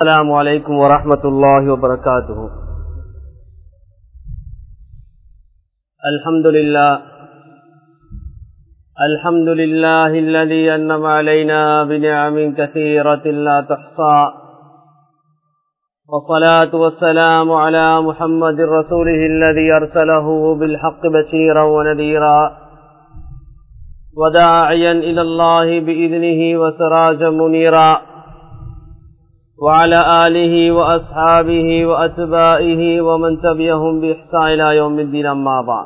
السلام عليكم ورحمة الله وبركاته الحمد لله الحمد لله الذي أنم علينا بنعم كثيرة لا تحصى والصلاة والسلام على محمد رسوله الذي أرسله بالحق بشيرا ونذيرا وداعيا إلى الله بإذنه وسراجا منيرا وعلى آله وأصحابه وأتبائه ومن تبعهم بإحسان إلى يوم الدين أما بعد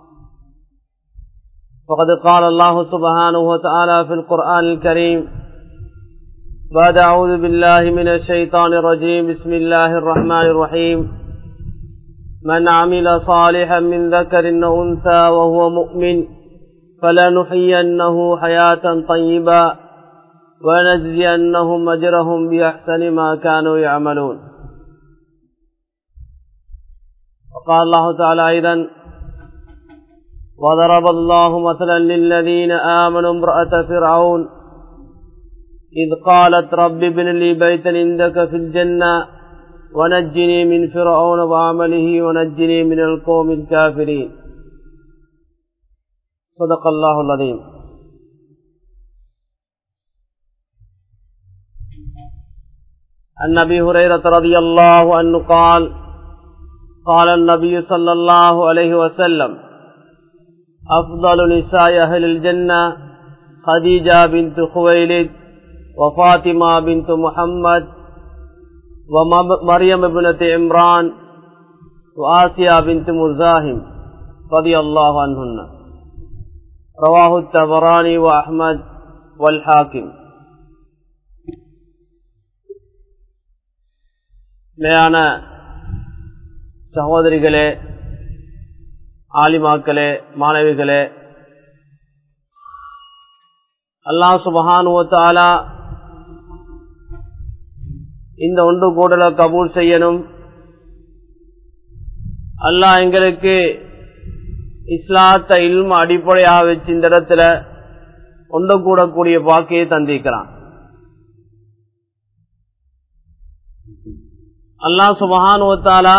فقد قال الله سبحانه وتعالى في القرآن الكريم بعد أعوذ بالله من الشيطان الرجيم بسم الله الرحمن الرحيم من عمل صالحا من ذكر أو أنثى وهو مؤمن فلنحيينه حياة طيبة ونجزينهم أجرهم بأحسن ما كانوا يعملون وقال الله تعالى أيضا وضرب الله مثلا للذين آمنوا امرأة فرعون إذ قالت رب ابن لي بيتا عندك في الجنة ونجني من فرعون وعمله ونجني من القوم الكافرين صدق الله العظيم عن ابي هريره رضي الله عنه قال قال النبي صلى الله عليه وسلم افضل نساء اهل الجنه خديجه بنت خويلد وفاطمه بنت محمد ومريم ابنه عمران وآسيا بنت مزاحم رضي الله عنهن رواه التبراني وأحمد والحاكم நிலையான சகோதரிகளே ஆலிமாக்களே மாணவிகளே அல்லாஹ் சுபஹானுவத்தாலா இந்த ஒன்று கூடல கபூல் செய்யணும் அல்லாஹ் எங்களுக்கு இஸ்லாத்த இல்ம அடிப்படையாக வச்சு இந்த இடத்துல ஒன்று கூடக்கூடிய பாக்கியை தந்திருக்கிறான் அல்லா சுபஹானுவத்தாலா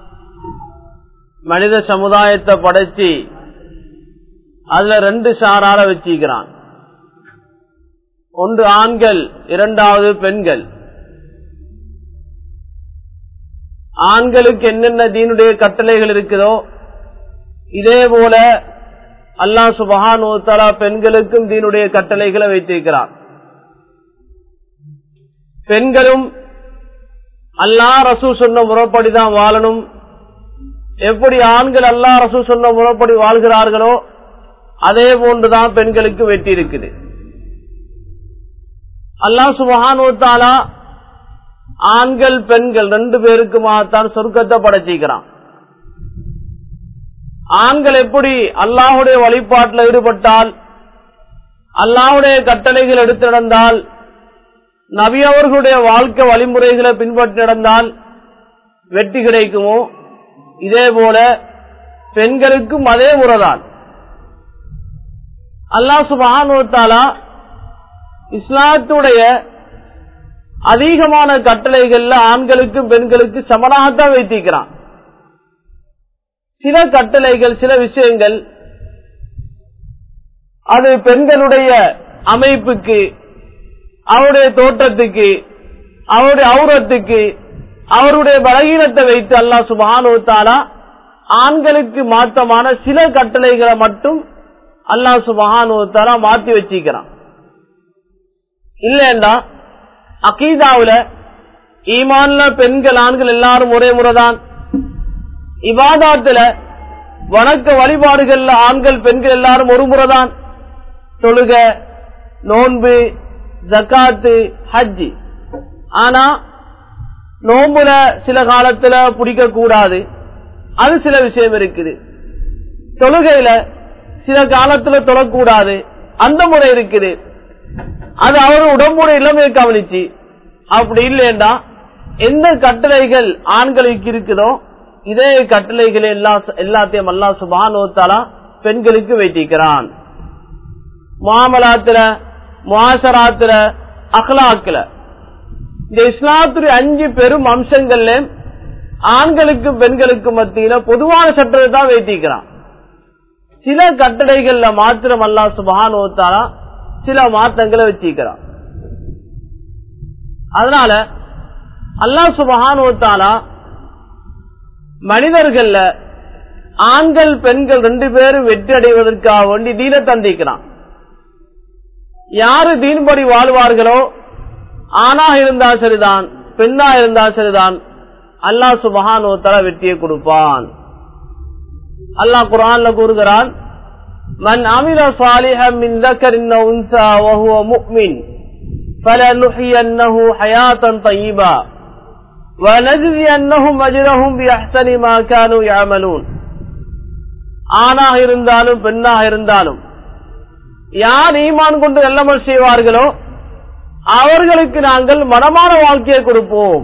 மனித சமுதாயத்தை படைச்சி அதுல ரெண்டு சாரார வச்சிருக்கிறான் ஒன்று ஆண்கள் இரண்டாவது பெண்கள் ஆண்களுக்கு என்னென்ன தீனுடைய கட்டளைகள் இருக்குதோ இதே போல அல்லா சுபஹானுவத்தாலா பெண்களுக்கும் தீனுடைய கட்டளைகளை வைத்திருக்கிறான் பெண்களும் அல்லா ரசூ சொன்ன முறைப்படிதான் வாழணும் எப்படி ஆண்கள் அல்லா ரசூ சொன்ன முறைப்படி வாழ்கிறார்களோ அதே போன்றுதான் பெண்களுக்கு வெட்டி இருக்குது அல்லா சுபஹானுவத்தாலா ஆண்கள் பெண்கள் ரெண்டு பேருக்குமாகத்தான் சொர்க்கத்தை படைச்சிக்கிறான் ஆண்கள் எப்படி அல்லாஹுடைய வழிபாட்டில் ஈடுபட்டால் அல்லாஹுடைய கட்டளைகள் எடுத்து நடந்தால் நபி அவர்களுடைய வாழ்க்கை வழிமுறைகளை பின்பற்றி நடந்தால் வெற்றி கிடைக்குமோ இதே போல பெண்களுக்கும் அதே முறைதான் அல்லாஹ் சுபானுவத்தாலா இஸ்லாத்துடைய அதிகமான கட்டளைகள்ல ஆண்களுக்கும் பெண்களுக்கும் சமனாகத்தான் வைத்திருக்கிறான் சில கட்டளைகள் சில விஷயங்கள் அது பெண்களுடைய அமைப்புக்கு அவருடைய தோற்றத்துக்கு அவருடைய அவுரத்துக்கு அவருடைய பலகீனத்தை வைத்து அல்லா சுபஹானுத்தாலா ஆண்களுக்கு மாற்றமான சில கட்டளைகளை மட்டும் அல்லா சுபஹானுத்தாலா மாத்தி வச்சிக்கிறான் இல்லைன்னா அகீதாவுல ஈமான்ல பெண்கள் ஆண்கள் எல்லாரும் ஒரே முறைதான் இவாதாத்துல வணக்க வழிபாடுகள்ல ஆண்கள் பெண்கள் எல்லாரும் ஒரு முறைதான் தொழுக நோன்பு ஜக்காத்து ஹஜ்ஜி ஆனா நோம்புல சில காலத்துல பிடிக்க கூடாது அது சில விஷயம் இருக்குது தொழுகையில சில காலத்துல தொழக்கூடாது அந்த முறை இருக்குது அது அவர் உடம்புடைய இளமையை கவனிச்சு அப்படி இல்லைன்னா எந்த கட்டளைகள் ஆண்களுக்கு இருக்குதோ இதே கட்டளைகளை எல்லா எல்லாத்தையும் அல்லா சுபானோத்தாலா பெண்களுக்கு வைத்திருக்கிறான் மாமலாத்துல முவாசராத்துல அஹ்லாக்குல இந்த இஸ்லாத்துடைய அஞ்சு பெரும் அம்சங்கள்ல ஆண்களுக்கும் பெண்களுக்கும் மத்தியில பொதுவான சட்டத்தை தான் வைத்திருக்கிறான் சில கட்டளைகள்ல மாத்திரம் அல்லா சுபானுவத்தாலா சில மாற்றங்களை வச்சிருக்கிறான் அதனால அல்லா சுபகானுவத்தாலா மனிதர்கள்ல ஆண்கள் பெண்கள் ரெண்டு பேரும் வெற்றி அடைவதற்காக வேண்டி தீன தந்திக்கிறான் யாரு தீன்படி வாழ்வார்களோ ஆணா இருந்தால் சரிதான் பெண்ணா இருந்தால் சரிதான் அல்லாஹ் சுபஹானுவத்தால வெற்றியை கொடுப்பான் அல்லாஹ் குரான்ல கூறுகிறான் மன் அமில சாலிஹம் மின் ذكر أو أنثى وهو مؤمن فلنحيينه حياة طيبة ونجزينهم أجرهم بأحسن ما كانوا يعملون ஆணாக இருந்தாலும் பெண்ணாக இருந்தாலும் யார் ஈமான் கொண்டு நல்லமல் செய்வார்களோ அவர்களுக்கு நாங்கள் மனமான வாழ்க்கையை கொடுப்போம்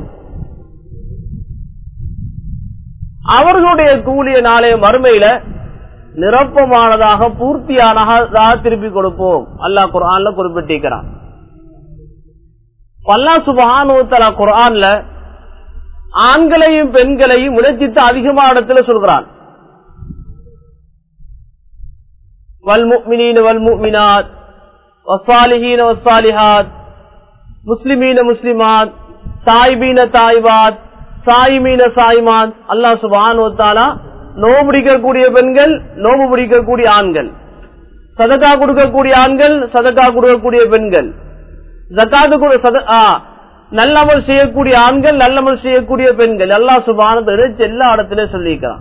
அவர்களுடைய கூலிய நாளைய மறுமையில நிரப்பமானதாக பூர்த்தியானதாக திருப்பி கொடுப்போம் அல்லாஹ் குரான்ல குறிப்பிட்டிருக்கிறான் அல்லா சுபஹானுத்தலா குரான்ல ஆண்களையும் பெண்களையும் முயற்சித்து அதிகமான இடத்துல சொல்கிறான் والمؤمنين والمؤمنات والصالحين والصالحات முஸ்லிமீன முஸ்லிமாத் தாய்பீன தாய்பாத் சாயிமீன சாய்மான் அல்லா சுபான் நோவு பிடிக்கக்கூடிய பெண்கள் நோவு பிடிக்கக்கூடிய ஆண்கள் சதக்கா கொடுக்கக்கூடிய ஆண்கள் சதக்கா கொடுக்கக்கூடிய பெண்கள் ஜக்காத்து நல்லமல் செய்யக்கூடிய ஆண்கள் நல்லமல் செய்யக்கூடிய பெண்கள் எல்லா சுபானத்தை எல்லா இடத்திலே சொல்லியிருக்கிறான்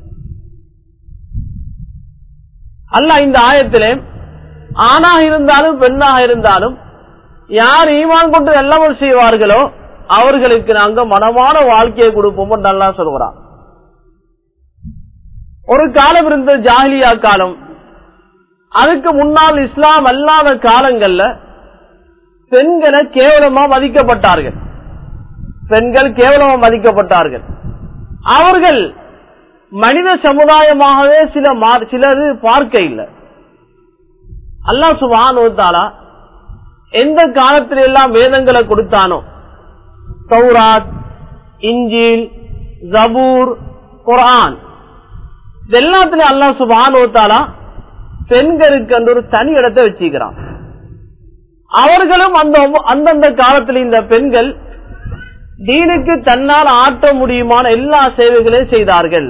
அல்ல இந்த ஆயத்திலே ஆணாக இருந்தாலும் பெண்ணாக இருந்தாலும் யார் ஈமான் கொண்டு நல்லமல் செய்வார்களோ அவர்களுக்கு நாங்க மனமான வாழ்க்கையை கொடுப்போம் நல்லா சொல்கிறான் ஒரு காலம் இருந்த ஜாகிலியா காலம் அதுக்கு முன்னால் இஸ்லாம் அல்லாத காலங்கள்ல பெண்களை கேவலமா மதிக்கப்பட்டார்கள் பெண்கள் கேவலமா மதிக்கப்பட்டார்கள் அவர்கள் மனித சமுதாயமாகவே சில சிலது பார்க்க இல்லை அல்லா சுபானுத்தாலா எந்த காலத்தில் எல்லாம் வேதங்களை கொடுத்தானோ சௌராத் இஞ்சில் ஜபூர் குரான் எல்லாத்திலும் அல்லா சுபானுத்தாலா பெண்களுக்கு அந்த ஒரு தனி இடத்தை வச்சுக்கிறான் அவர்களும் அந்த அந்தந்த காலத்தில் இந்த பெண்கள் தீனுக்கு தன்னால் ஆட்ட முடியுமான எல்லா சேவைகளையும் செய்தார்கள்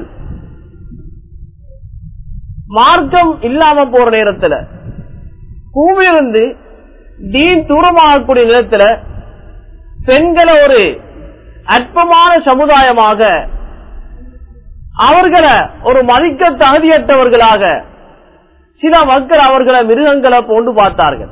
மார்க்கம் இல்லாம போற நேரத்துல பூமியிலிருந்து தீன் தூரமாகக்கூடிய நேரத்துல பெண்களை ஒரு அற்பமான சமுதாயமாக அவர்களை ஒரு மதிக்க தகுதியற்றவர்களாக சில மக்கள் அவர்களை மிருகங்களை போன்று பார்த்தார்கள்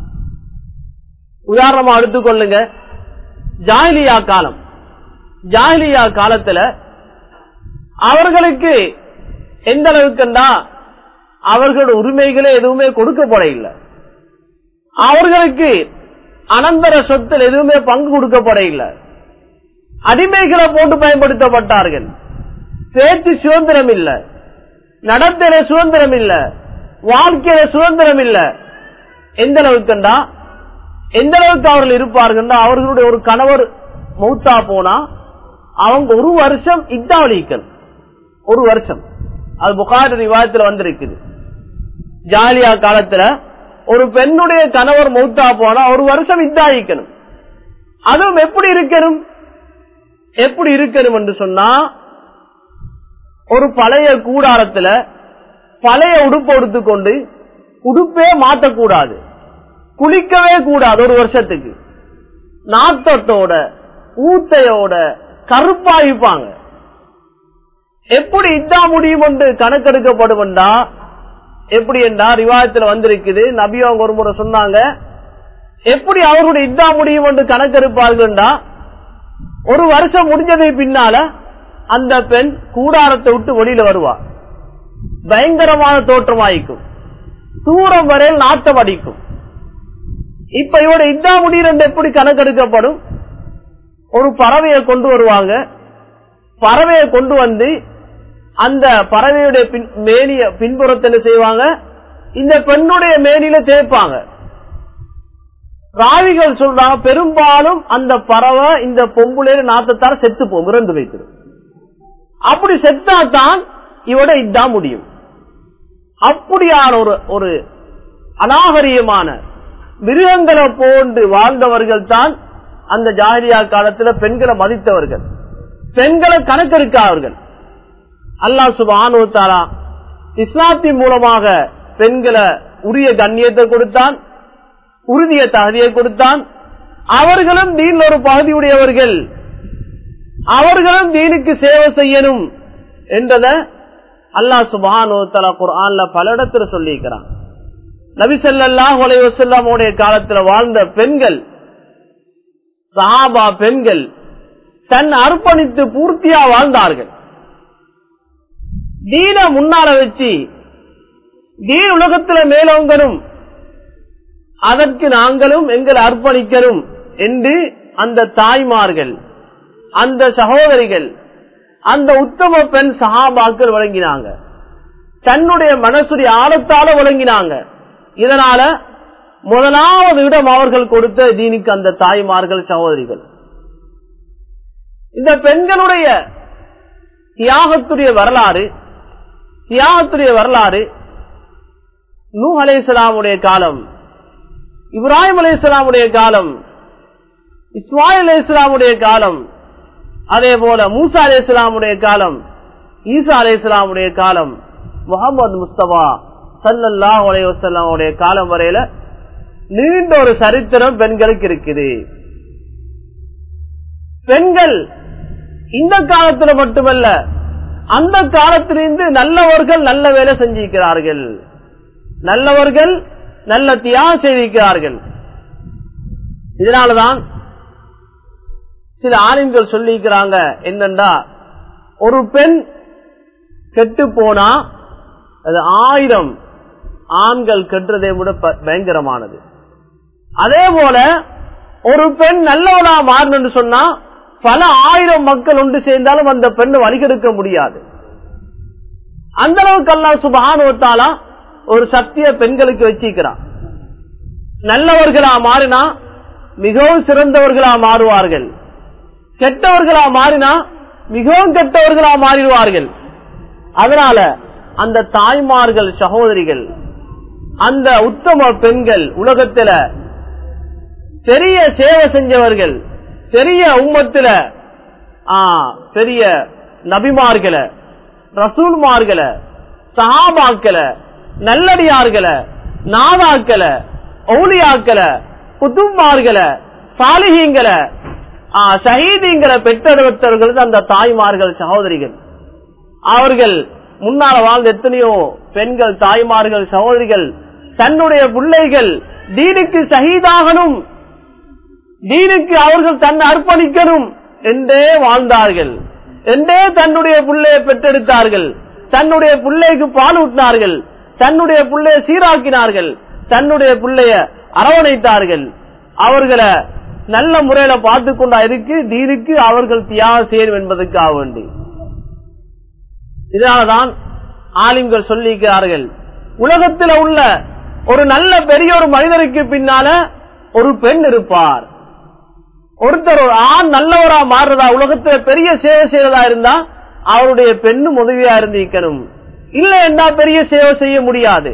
உதாரணமா எடுத்துக்கொள்ளுங்க ஜாயிலியா காலம் ஜாயிலியா காலத்துல அவர்களுக்கு எந்த அளவுக்குண்டா அவர்களோட உரிமைகளே எதுவுமே கொடுக்கப்பட இல்லை அவர்களுக்கு அனந்தர சொத்தில் எதுவுமே பங்கு கொடுக்கப்பட இல்லை அடிமைகளை போட்டு பயன்படுத்தப்பட்டார்கள் பேச்சு சுதந்திரம் இல்ல நடத்தின சுதந்திரம் இல்ல வாழ்க்கையில சுதந்திரம் இல்ல எந்த அளவுக்குண்டா எந்த அளவுக்கு அவர்கள் இருப்பார்கள் அவர்களுடைய ஒரு கணவர் மௌத்தா போனா அவங்க ஒரு வருஷம் இத்தாவளிக்கல் ஒரு வருஷம் அது புகார் விவாதத்தில் வந்திருக்குது ஜாலியா காலத்துல ஒரு பெண்ணுடைய கணவர் மௌத்தா போனா ஒரு வருஷம் இத்தாயிக்கணும் அதுவும் எப்படி இருக்கணும் எப்படி இருக்கணும் என்று சொன்னா ஒரு பழைய கூடாரத்துல பழைய உடுப்பு எடுத்துக்கொண்டு உடுப்பே மாற்றக்கூடாது குளிக்கவே கூடாது ஒரு வருஷத்துக்கு நாத்தத்தோட ஊத்தையோட கருப்பாயிப்பாங்க எப்படி இதா முடியும் என்று கணக்கெடுக்கப்படும்டா எப்படி என்றா ரிவாயத்தில் வந்திருக்குது நபி அவங்க ஒரு முறை சொன்னாங்க எப்படி அவர்களுடைய இதா முடியும் என்று கணக்கெடுப்பார்கள்டா ஒரு வருஷம் முடிஞ்சதை பின்னால அந்த பெண் கூடாரத்தை விட்டு வெளியில வருவா பயங்கரமான தோற்றமாயிக்கும் தூரம் வரையில் நாட்டம் அடிக்கும் இப்ப இவட இதா முடியும் எப்படி கணக்கெடுக்கப்படும் ஒரு பறவையை கொண்டு வருவாங்க பறவையை கொண்டு வந்து அந்த பறவையுடைய மேனிய பின்புறத்தில் செய்வாங்க இந்த பெண்ணுடைய மேனியில தேய்ப்பாங்க ராவிகள் சொல்றாங்க பெரும்பாலும் அந்த பறவை இந்த பொம்புலேரு நாத்தத்தால செத்து போகும் இறந்து வைத்திடும் அப்படி செத்தா தான் இவட இதான் முடியும் அப்படியான ஒரு ஒரு அநாகரியமான மிருகங்களை போன்று வாழ்ந்தவர்கள் தான் அந்த ஜாகிரியா காலத்துல பெண்களை மதித்தவர்கள் பெண்களை கணக்கெடுக்காதவர்கள் அல்லாஹ் சுபானு தாலா இஸ்லாத்தின் மூலமாக பெண்களை உரிய கண்ணியத்தை கொடுத்தான் உறுதிய தகுதியை கொடுத்தான் அவர்களும் தீன் ஒரு பகுதியுடையவர்கள் அவர்களும் தீனுக்கு சேவை செய்யணும் என்றத அல்லாஹ் சுபானு தலா குர்ஆன்ல பல இடத்துல சொல்லியிருக்கிறான் நபிசல்லாஹ் வசல்லாமுடைய காலத்துல வாழ்ந்த பெண்கள் சஹாபா பெண்கள் தன் அர்ப்பணித்து பூர்த்தியா வாழ்ந்தார்கள் தீன முன்னால வச்சு தீன் உலகத்துல மேலோங்கணும் அதற்கு நாங்களும் எங்களை அர்ப்பணிக்கணும் என்று அந்த தாய்மார்கள் அந்த சகோதரிகள் அந்த உத்தம பெண் சகாபாக்கள் வழங்கினாங்க தன்னுடைய மனசுடைய ஆழத்தால வழங்கினாங்க இதனால முதலாவது இடம் அவர்கள் கொடுத்த தீனுக்கு அந்த தாய்மார்கள் சகோதரிகள் இந்த பெண்களுடைய தியாகத்துடைய வரலாறு தியாகத்துடைய வரலாறு நூ அலேசலாமுடைய காலம் இப்ராஹிம் அலேசலாமுடைய காலம் இஸ்மாயில் அலி இஸ்லாமுடைய காலம் அதே போல மூசா அலி இஸ்லாமுடைய காலம் ஈசா அலி இஸ்லாமுடைய காலம் முகமது முஸ்தபா சல்லாஹ் அலைவசல்லாமுடைய காலம் வரையில நீண்ட ஒரு சரித்திரம் பெண்களுக்கு இருக்குது பெண்கள் இந்த காலத்துல மட்டுமல்ல அந்த காலத்திலிருந்து நல்லவர்கள் நல்ல வேலை செஞ்சிருக்கிறார்கள் நல்லவர்கள் நல்ல தியாகம் செய்திருக்கிறார்கள் இதனாலதான் சில ஆளுங்கள் சொல்லிக்கிறாங்க என்னண்டா ஒரு பெண் கெட்டு போனா அது ஆயிரம் ஆண்கள் கெட்டுறதை விட பயங்கரமானது அதே போல ஒரு பெண் நல்லவனா மாறணும்னு சொன்னா பல ஆயிரம் மக்கள் ஒன்று சேர்ந்தாலும் அந்த பெண்ணை வழிகெடுக்க முடியாது அந்த அளவுக்கு அல்லா சுபானுவத்தாலா ஒரு சக்திய பெண்களுக்கு வச்சிருக்கிறான் நல்லவர்களா மாறினா மிகவும் சிறந்தவர்களா மாறுவார்கள் கெட்டவர்களா மாறினா மிகவும் கெட்டவர்களா மாறிடுவார்கள் அதனால அந்த தாய்மார்கள் சகோதரிகள் அந்த உத்தம பெண்கள் உலகத்துல பெரிய சேவை செஞ்சவர்கள் பெரிய உம்மத்துல பெரிய நபிமார்களை ரசூல்மார்களை சஹாபாக்களை நல்லடியார்களை நாதாக்களை ஒளியாக்களை புதுமார்களை சாலிகங்களை ஷஹீதிங்களை பெற்றெடுத்தவர்கள் அந்த தாய்மார்கள் சகோதரிகள் அவர்கள் முன்னால வாழ்ந்த எத்தனையோ பெண்கள் தாய்மார்கள் சகோதரிகள் தன்னுடைய பிள்ளைகள் தீனுக்கு ஷஹீதாகணும் தீனுக்கு அவர்கள் தன்னை அர்ப்பணிக்கணும் என்றே வாழ்ந்தார்கள் என்றே தன்னுடைய பிள்ளையை பெற்றெடுத்தார்கள் தன்னுடைய பிள்ளைக்கு பால் ஊட்டினார்கள் தன்னுடைய பிள்ளைய சீராக்கினார்கள் தன்னுடைய பிள்ளைய அரவணைத்தார்கள் அவர்களை நல்ல முறையில பார்த்து கொண்டா இருக்கு தீனுக்கு அவர்கள் தியாகம் செய்யும் என்பதற்காக வேண்டி இதனாலதான் ஆலிம்கள் சொல்லிக்கிறார்கள் உலகத்தில் உள்ள ஒரு நல்ல பெரிய ஒரு மனிதருக்கு பின்னால ஒரு பெண் இருப்பார் ஒருத்தர் ஒரு ஆண் நல்லவரா மாறுறதா உலகத்துல பெரிய சேவை செய்யறதா இருந்தா அவருடைய பெண்ணும் உதவியா இருந்திருக்கணும் இல்ல என்ன பெரிய சேவை செய்ய முடியாது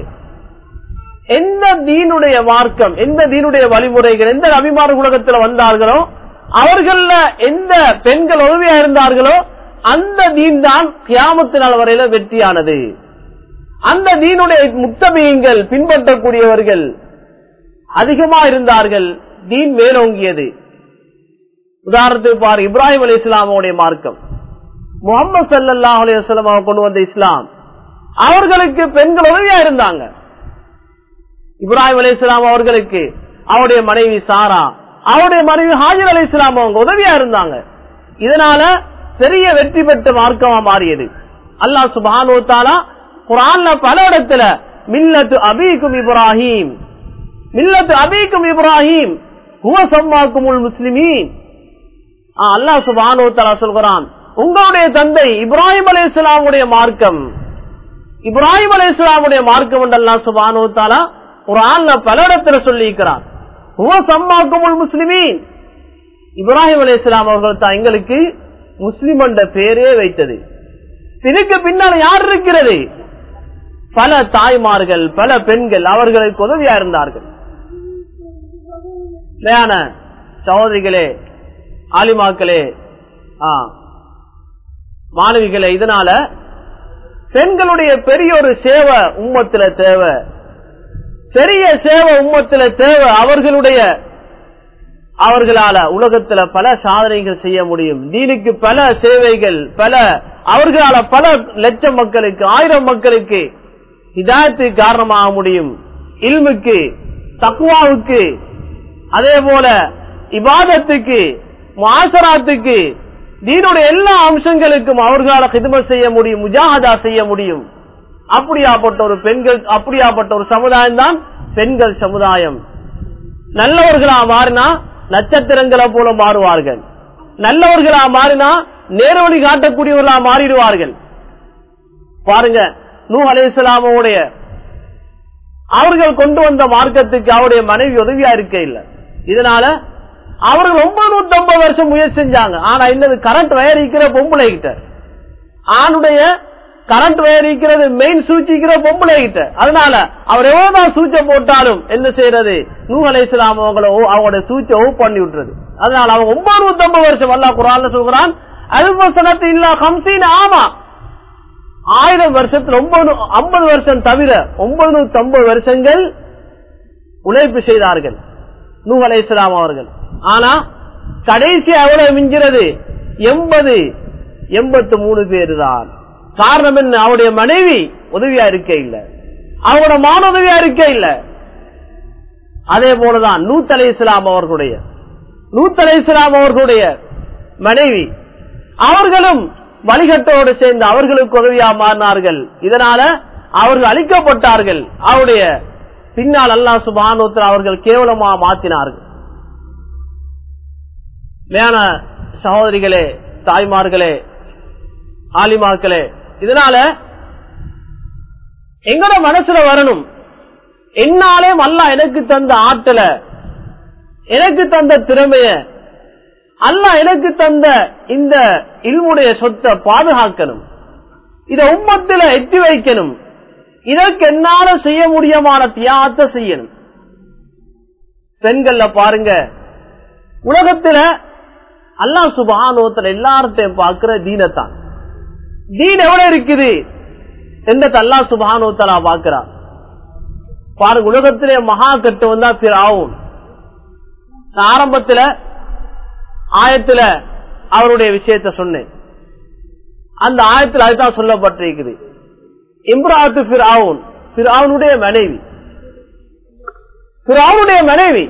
எந்த தீனுடைய மார்க்கம் எந்த தீனுடைய வழிமுறைகள் எந்த அபிமான உலகத்துல வந்தார்களோ அவர்கள எந்த பெண்கள் உதவியா இருந்தார்களோ அந்த தீன் தான் கியாமத்தினால் வரையில வெற்றியானது அந்த தீனுடைய முத்தபியங்கள் பின்பற்றக்கூடியவர்கள் அதிகமா இருந்தார்கள் தீன் மேலோங்கியது உதாரணத்துக்கு பாரு இப்ராஹிம் அலி இஸ்லாமுடைய மார்க்கம் முகமது சல்லாஹ் அலையம் கொண்டு வந்த இஸ்லாம் அவர்களுக்கு பெண்கள் உதவியா இருந்தாங்க இப்ராஹிம் அலி இஸ்லாம் அவர்களுக்கு அவருடைய மனைவி சாரா அவருடைய மனைவி ஹாஜர் அலி இஸ்லாம் அவங்க உதவியா இருந்தாங்க இதனால பெரிய வெற்றி பெற்ற மார்க்கமா மாறியது அல்லாஹ் சுபானோ தாலா குரான்ல பல இடத்துல மில்லத்து அபீக்கும் இப்ராஹிம் மில்லத்து அபீக்கும் இப்ராஹிம் ஹுவ சம்மாக்கும் முஸ்லிமீன் அல்லாஹ் சுபானோ தாலா சொல்கிறான் உங்களுடைய தந்தை இப்ராஹிம் அலி இஸ்லாமுடைய மார்க்கம் இப்ராஹிம் அலி இஸ்லாமுடைய மார்க்கம் என்று அல்லா சுபானோ தாலா குரான்ல பல இடத்துல சொல்லியிருக்கிறான் சம்மாக்குமுல் முஸ்லிமீன் இப்ராஹிம் அலி இஸ்லாம் அவர்கள் தான் எங்களுக்கு முஸ்லிம் என்ற பேரே வைத்தது இதுக்கு பின்னால் யார் இருக்கிறது பல தாய்மார்கள் பல பெண்கள் அவர்களுக்கு உதவியா இருந்தார்கள் இல்லையான சகோதரிகளே ஆலிமாக்களே ஆ, மாணவிகளே இதனால பெண்களுடைய பெரிய ஒரு சேவை உம்மத்துல தேவை பெரிய சேவை உம்மத்துல தேவை அவர்களுடைய அவர்களால உலகத்துல பல சாதனைகள் செய்ய முடியும் தீனுக்கு பல சேவைகள் பல அவர்களால பல லட்சம் மக்களுக்கு ஆயிரம் மக்களுக்கு இதாயத்துக்கு காரணமாக முடியும் இல்முக்கு தக்குவாவுக்கு அதே போல இபாதத்துக்கு மாசராத்துக்கு தீனுடைய எல்லா அம்சங்களுக்கும் அவர்களால் கிதுமத் செய்ய முடியும் முஜாஹதா செய்ய முடியும் அப்படியாப்பட்ட ஒரு பெண்கள் அப்படியாப்பட்ட ஒரு சமுதாயம் தான் பெண்கள் சமுதாயம் நல்லவர்களா மாறினா நட்சத்திரங்களை போல மாறுவார்கள் நல்லவர்களா மாறினா நேர்வழி காட்டக்கூடியவர்களா மாறிடுவார்கள் பாருங்க நூ அலையாமுடைய அவர்கள் கொண்டு வந்த மார்க்கத்துக்கு அவருடைய மனைவி உதவியா இருக்க இல்ல இதனால அவர்கள் ஒன்பது நூத்தி ஐம்பது வருஷம் முயற்சி செஞ்சாங்க ஆனா இன்னது கரண்ட் வயர் இருக்கிற பொம்பளை கிட்ட ஆணுடைய கரண்ட் வயர் இருக்கிறது மெயின் சூச்சிக்கிற பொம்பளை கிட்ட அதனால அவர் எவ்வளவுதான் சூச்சை போட்டாலும் என்ன செய்யறது நூ அலையாம் அவங்கள அவங்களோட சூச்சை ஓ பண்ணி விட்டுறது அதனால அவங்க ஒன்பது நூத்தி ஐம்பது வருஷம் அல்லா குரான் சொல்கிறான் அல்பசனத்து இல்லா கம்சீன் ஆமா ஆயிரம் வருஷத்துல ஒன்பது ஐம்பது வருஷம் தவிர ஒன்பது நூத்தி ஐம்பது வருஷங்கள் உழைப்பு செய்தார்கள் நூ அலையாம் அவர்கள் ஆனா கடைசி எவ்வளவு மிஞ்சிறது எண்பது எண்பத்து மூணு பேர் தான் காரணம் என்ன அவருடைய மனைவி உதவியா இருக்க இல்ல அவரோட மான உதவியா இருக்க இல்ல அதே போலதான் நூத்தலை இஸ்லாம் அவர்களுடைய நூத்தலை இஸ்லாம் அவர்களுடைய மனைவி அவர்களும் வழிகட்டோடு சேர்ந்து அவர்களுக்கு உதவியா மாறினார்கள் இதனால அவர்கள் அழிக்கப்பட்டார்கள் அவருடைய பின்னால் அல்லா சுபானோத்தர் அவர்கள் கேவலமா மாத்தினார்கள் மேன சகோதரிகளே தாய்மார்களே ஆலிமாக்களே இதனால எங்கட மனசுல வரணும் என்னாலே அல்லா எனக்கு தந்த ஆற்றல எனக்கு தந்த திறமைய அல்லா எனக்கு தந்த இந்த இல்முடைய சொத்தை பாதுகாக்கணும் இத உம்மத்தில எட்டி வைக்கணும் இதற்கு என்னால செய்ய முடியமான தியாகத்தை செய்யணும் பெண்கள்ல பாருங்க உலகத்துல அல்லா சுபானோத்துல எல்லார்த்தையும் பார்க்கிற தீனத்தான் தீன் எவ்வளவு இருக்குது என்றது அல்லா சுபானோத்தலா பார்க்கிறார் பாருங்க உலகத்திலே மகா கட்டுவன் தான் பிராவும் நான் ஆரம்பத்துல ஆயத்துல அவருடைய விஷயத்த சொன்னேன் அந்த ஆயத்தில் அதுதான் சொல்லப்பட்டிருக்குது இம்ராத்து பிராவுன் பிராவுனுடைய மனைவி பிராவுனுடைய மனைவி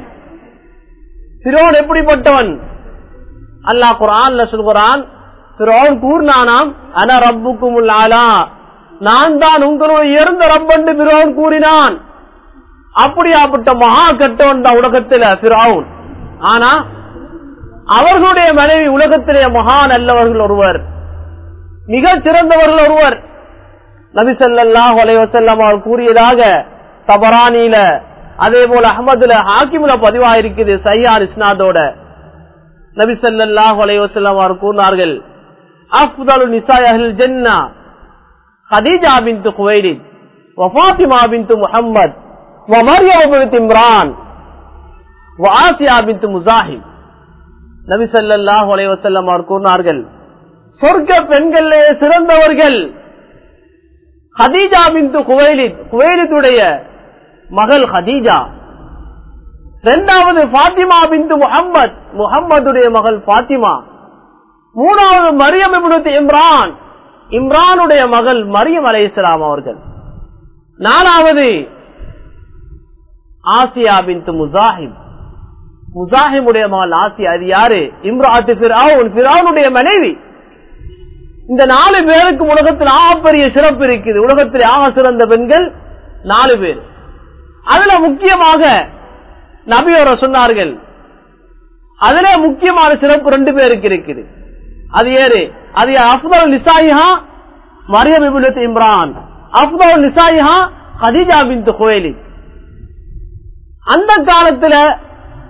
பிரோன் எப்படிப்பட்டவன் அல்லாஹ் குரான்ல சொல்கிறான் பிரோன் கூறினானாம் அன ரப்புக்கும் ஆலா நான் தான் உங்களுடைய இறந்த ரப்பண்டு பிரோன் கூறினான் அப்படியாப்பட்ட மகா கட்டவன் தான் உலகத்தில் பிராவுன் ஆனா அவர்களுடைய மனைவி உலகத்திலே மகா நல்லவர்கள் ஒருவர் மிக சிறந்தவர்கள் ஒருவர் நபிசல்லாஹ் அலைவசல்லாம் அவர் கூறியதாக தபரானியில அதே போல அஹமதுல ஹாக்கிமுல பதிவாயிருக்குது சையார் இஸ்னாதோட நபிசல்லாஹ் அலைவசல்லாம் அவர் கூறினார்கள் அஃப்தலு நிசாய் அஹ்ல் ஜன்னா خديجة بنت خويلد وفاطمة بنت محمد ومريم بنت عمران وآسيا بنت مزاحم நபி சல்லாஹ் அலைவசல்லம் அவர் கூறினார்கள் சொர்க்க பெண்களே சிறந்தவர்கள் ஹதீஜா பிந்து குவைலித் குவைலித்துடைய மகள் ஹதீஜா இரண்டாவது பாத்திமா பிந்து முகம்மது முகம்மதுடைய மகள் பாத்திமா மூணாவது மரியம் இப்னு இம்ரான் இம்ரானுடைய மகள் மரியம் அலை இஸ்லாம் அவர்கள் நாலாவது ஆசியா பின் முசாஹிம் முசாஹிமுடைய மகள் ஆசியா அது யாரு இம்ராத்து பிராவுனுடைய மனைவி இந்த நாலு பேருக்கு உலகத்தில் ஆகப்பெரிய சிறப்பு இருக்குது உலகத்தில் ஆக சிறந்த பெண்கள் நாலு பேர் அதுல முக்கியமாக நபியோர சொன்னார்கள் அதுல முக்கியமான சிறப்பு ரெண்டு பேருக்கு இருக்குது அது ஏறு அது அப்தல் நிசாயிஹா மரியம் இபுலத் இம்ரான் அப்தல் நிசாயிஹா ஹதீஜா பின் கோயிலி அந்த காலத்துல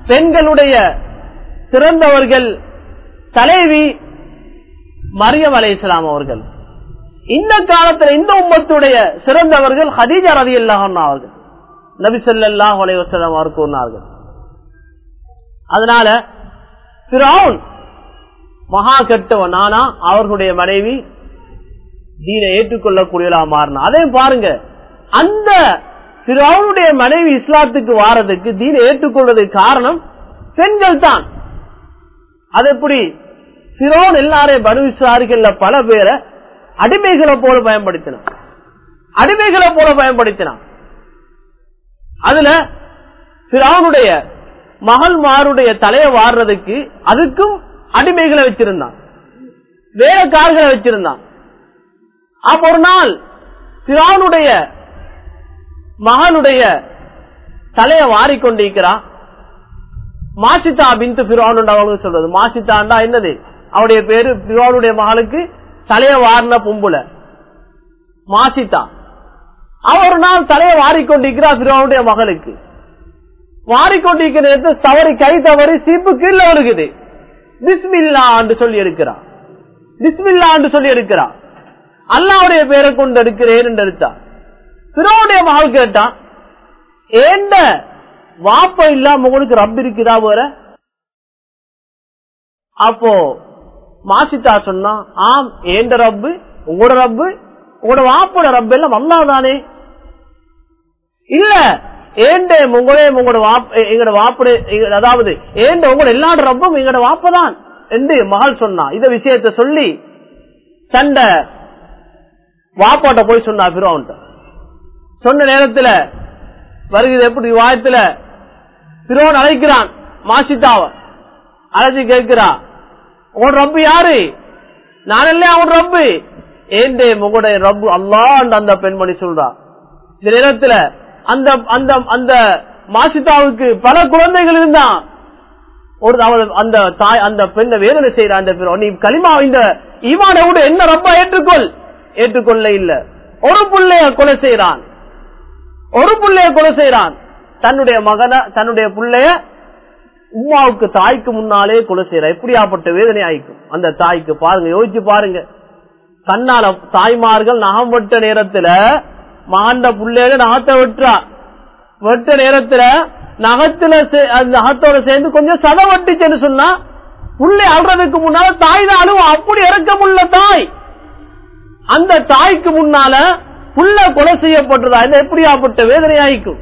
பெண்களுடைய சிறந்தவர்கள் தலைவி மரியம் அலை இஸ்லாம் அவர்கள் இந்த காலத்துல இந்த உம்மத்துடைய சிறந்தவர்கள் ஹதீஜா ரதி அவர்கள் நபி சொல்லாஹ் அலைவசலம் அவர் கூறினார்கள் அதனால பிறவுன் மகா கெட்டவன் ஆனா அவர்களுடைய மனைவி தீனை ஏற்றுக்கொள்ளக்கூடியவளா மாறினா அதையும் பாருங்க அந்த பிறவுடைய மனைவி இஸ்லாத்துக்கு வாரதுக்கு தீனை ஏற்றுக்கொள்வதற்கு காரணம் பெண்கள் தான் அது எப்படி பிறோன் எல்லாரையும் பனுவிசாரிகள்ல பல பேரை அடிமைகளை போல பயன்படுத்தினான் அடிமைகளை போல பயன்படுத்தினான் அதுல பிறவனுடைய மகள்மாருடைய தலையை வாடுறதுக்கு அதுக்கும் அடிமைகளை வச்சிருந்தான் வேலைக்காரர்களை வச்சிருந்தான் அப்ப ஒரு நாள் பிறவனுடைய மகனுடைய தலையை வாரிக்கொண்டிருக்கிறான் மாசித்தா பிந்து பிறவான் அவங்க சொல்றது மாசித்தாண்டா என்னது அவருடைய பேரு பிறவானுடைய மகளுக்கு தலைய வாரின பொம்புல மாசித்தா அவர் ஒரு நாள் தலையை வாரிக்கொண்டிருக்கிறார் பிறவானுடைய மகளுக்கு வாரிக்கொண்டிருக்கிற நேரத்தில் தவறி கை தவறி சீப்பு கீழே வருகுது பிஸ்மில்லா என்று சொல்லி இருக்கிறார் பிஸ்மில்லா என்று சொல்லி இருக்கிறார் அல்லாவுடைய பேரை கொண்டு எடுக்கிறேன் என்று எடுத்தார் பிறவுடைய மகள் கேட்டா ஏண்ட வாப்ப இல்லாம உங்களுக்கு ரப் இருக்குதா வேற அப்போ மாசித்தா சொன்னா ஆம் ஏண்ட ரப்பு உங்களோட ரப்பு உங்களோட வாப்போட ரப்பு எல்லாம் அல்லாதானே இல்ல ஏண்ட உங்களே உங்களோட வாப்ப எங்களோட வாப்பட அதாவது ஏண்ட உங்களோட எல்லாரோட ரப்பும் எங்களோட வாப்பதான் என்று மகள் சொன்னா இந்த விஷயத்த சொல்லி சண்டை வாப்பாட்ட போய் சொன்னா பிறவன்ட்ட சொன்ன நேரத்துல வருகிறது எப்படி வாயத்துல பிறோன் அழைக்கிறான் மாசித்தாவ அழைச்சி கேட்கிறான் உன் ரப்பு யாரு நான் இல்ல அவன் ரப்பு ஏண்டே உங்களுடைய ரப்பு அல்லா அந்த பெண்மணி சொல்றா இந்த நேரத்துல அந்த அந்த அந்த மாசித்தாவுக்கு பல குழந்தைகள் இருந்தான் ஒரு அந்த தாய் அந்த பெண்ணை வேதனை செய்யற அந்த பிறோ நீ களிமா இந்த ஈவானை விட என்ன ரப்பா ஏற்றுக்கொள் ஏற்றுக்கொள்ள இல்ல ஒரு பிள்ளைய கொலை செய்யறான் ஒரு பிள்ளைய கொலை செய்யறான் தன்னுடைய மகனை தன்னுடைய பிள்ளைய உமாவுக்கு தாய்க்கு முன்னாலே கொலை செய்யற எப்படியாப்பட்ட வேதனை ஆயிக்கும் அந்த தாய்க்கு பாருங்க யோசிச்சு பாருங்க கண்ணால தாய்மார்கள் நகம் வெட்ட நேரத்துல மகண்ட பிள்ளைய நகத்தை வெட்டுறா வெட்ட நேரத்துல நகத்துல நகத்தோட சேர்ந்து கொஞ்சம் சத வட்டுச்சுன்னு சொன்னா புள்ளை அழுறதுக்கு முன்னால தாய் தான் அழுவும் அப்படி இறக்கமுள்ள தாய் அந்த தாய்க்கு முன்னால புள்ள கொலை செய்யப்பட்டதா என்ன எப்படியாப்பட்ட வேதனை ஆயிக்கும்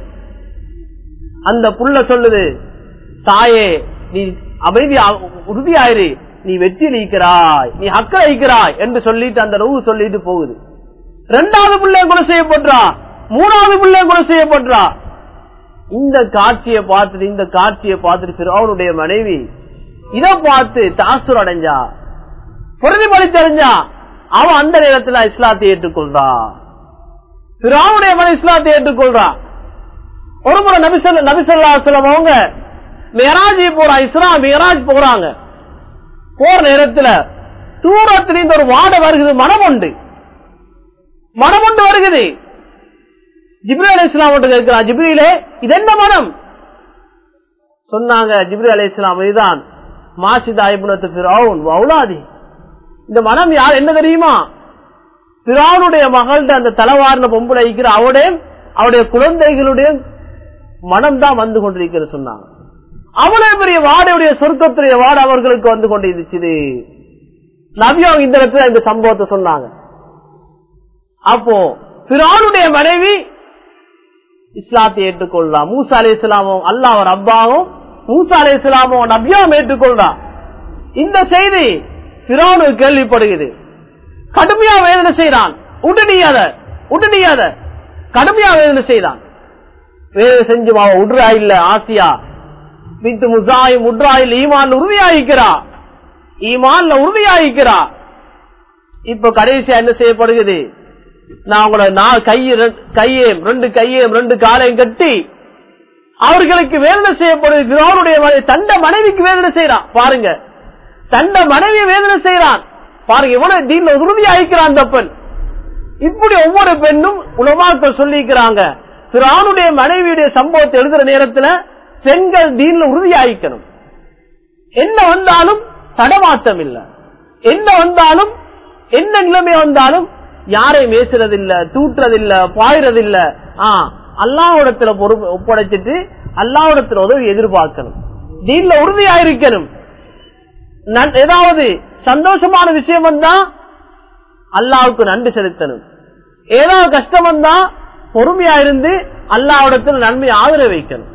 அந்த புள்ள சொல்லுது தாயே நீ அமைதி உறுதியாயிரு நீ வெற்றி நீக்கிறாய் நீ அக்கறை வைக்கிறாய் என்று சொல்லிட்டு அந்த நோவு சொல்லிட்டு போகுது ரெண்டாவது பிள்ளை கொலை செய்யப்படுறா மூணாவது பிள்ளை கொலை செய்யப்படுறா இந்த காட்சியை பார்த்துட்டு இந்த காட்சியை பார்த்துட்டு அவனுடைய மனைவி இதை பார்த்து தாசுர் அடைஞ்சா பிரதிபலித்தறிஞ்சா அவன் அந்த நேரத்தில் இஸ்லாத்தை ஏற்றுக்கொள்றா பிராவுடைய மன இஸ்லாத்தை ஏற்றுக்கொள்றா ஒரு முறை நபிசல் நபிசல்லா சொல்லம் அவங்க மேராஜி போறா இஸ்லாம் மேராஜ் போறாங்க போற நேரத்துல தூரத்திலிருந்து ஒரு வாடை வருகிறது மனம் உண்டு மனம் உண்டு வருகிறது ஜிப்ரி அலி இஸ்லாம் கேட்கிறான் ஜிப்ரியிலே இது என்ன மனம் சொன்னாங்க ஜிப்ரி அலி இஸ்லாம் இதுதான் மாசிதா இபுனத்து பிராவுன் வவுலாதி இந்த மனம் யார் என்ன தெரியுமா பிராவுனுடைய மகள்கிட்ட அந்த தலைவாரின பொம்பளை இருக்கிற அவடைய அவருடைய குழந்தைகளுடைய மனம் தான் வந்து கொண்டிருக்கிறது சொன்னாங்க அவ்வளவு பெரிய வாடையுடைய சொர்க்கத்துடைய வாடை அவர்களுக்கு வந்து கொண்டிருந்துச்சு நவியம் இந்த இடத்துல இந்த சம்பவத்தை சொன்னாங்க அப்போ பிரானுடைய மனைவி இஸ்லாத்தை ஏற்றுக்கொள்ளலாம் மூசா அலி இஸ்லாமும் அல்லாவர் அப்பாவும் மூசா அலி இஸ்லாமும் நபியாவும் ஏற்றுக்கொள்றான் இந்த செய்தி பிரானு கேள்விப்படுகிறது கடுமையா வேதனை செய்யறான் உடனடியாத உடனடியாத கடுமையா வேதனை செய்தான் வேதனை செஞ்சு உட்ரா இல்ல ஆசியா பித்து முசாயும் உட்ரா இல்ல ஈமான் உறுதியாயிக்கிறா ஈமான்ல உறுதியாயிக்கிறா இப்ப கடைசியா என்ன செய்யப்படுகிறது நான் உங்களோட நான் கையை கையே ரெண்டு கையையும் ரெண்டு காலையும் கட்டி அவர்களுக்கு வேதனை செய்யப்படுது அவருடைய தண்ட மனைவிக்கு வேதனை செய்யறான் பாருங்க தண்ட மனைவி வேதனை செய்யறான் பாருங்க இவ்வளவு தீன்ல உறுதி அழிக்கிறான் அந்த பெண் இப்படி ஒவ்வொரு பெண்ணும் உலமாக்கள் சொல்லிக்கிறாங்க பிரானுடைய மனைவியுடைய சம்பவத்தை எழுதுற நேரத்துல பெண்கள் தீன்ல உறுதியாயிக்கணும் என்ன வந்தாலும் தடமாட்டம் இல்ல என்ன வந்தாலும் என்ன நிலைமை வந்தாலும் யாரையும் பேசுறதில்ல தூட்டுறதில்ல பாயறதில்ல ஆஹ் அல்லாவிடத்துல பொறுப்பு ஒப்படைச்சிட்டு அல்லாவிடத்துல உதவி எதிர்பார்க்கணும் தீன்ல உறுதியாயிருக்கணும் நன்- ஏதாவது சந்தோஷமான விஷயம் வந்தா அல்லாவுக்கு நன்றி செலுத்தணும் ஏதாவது கஷ்டம் வந்தா பொறுமையா இருந்து அல்லாவிடத்தில் நன்மை ஆதரவு வைக்கணும்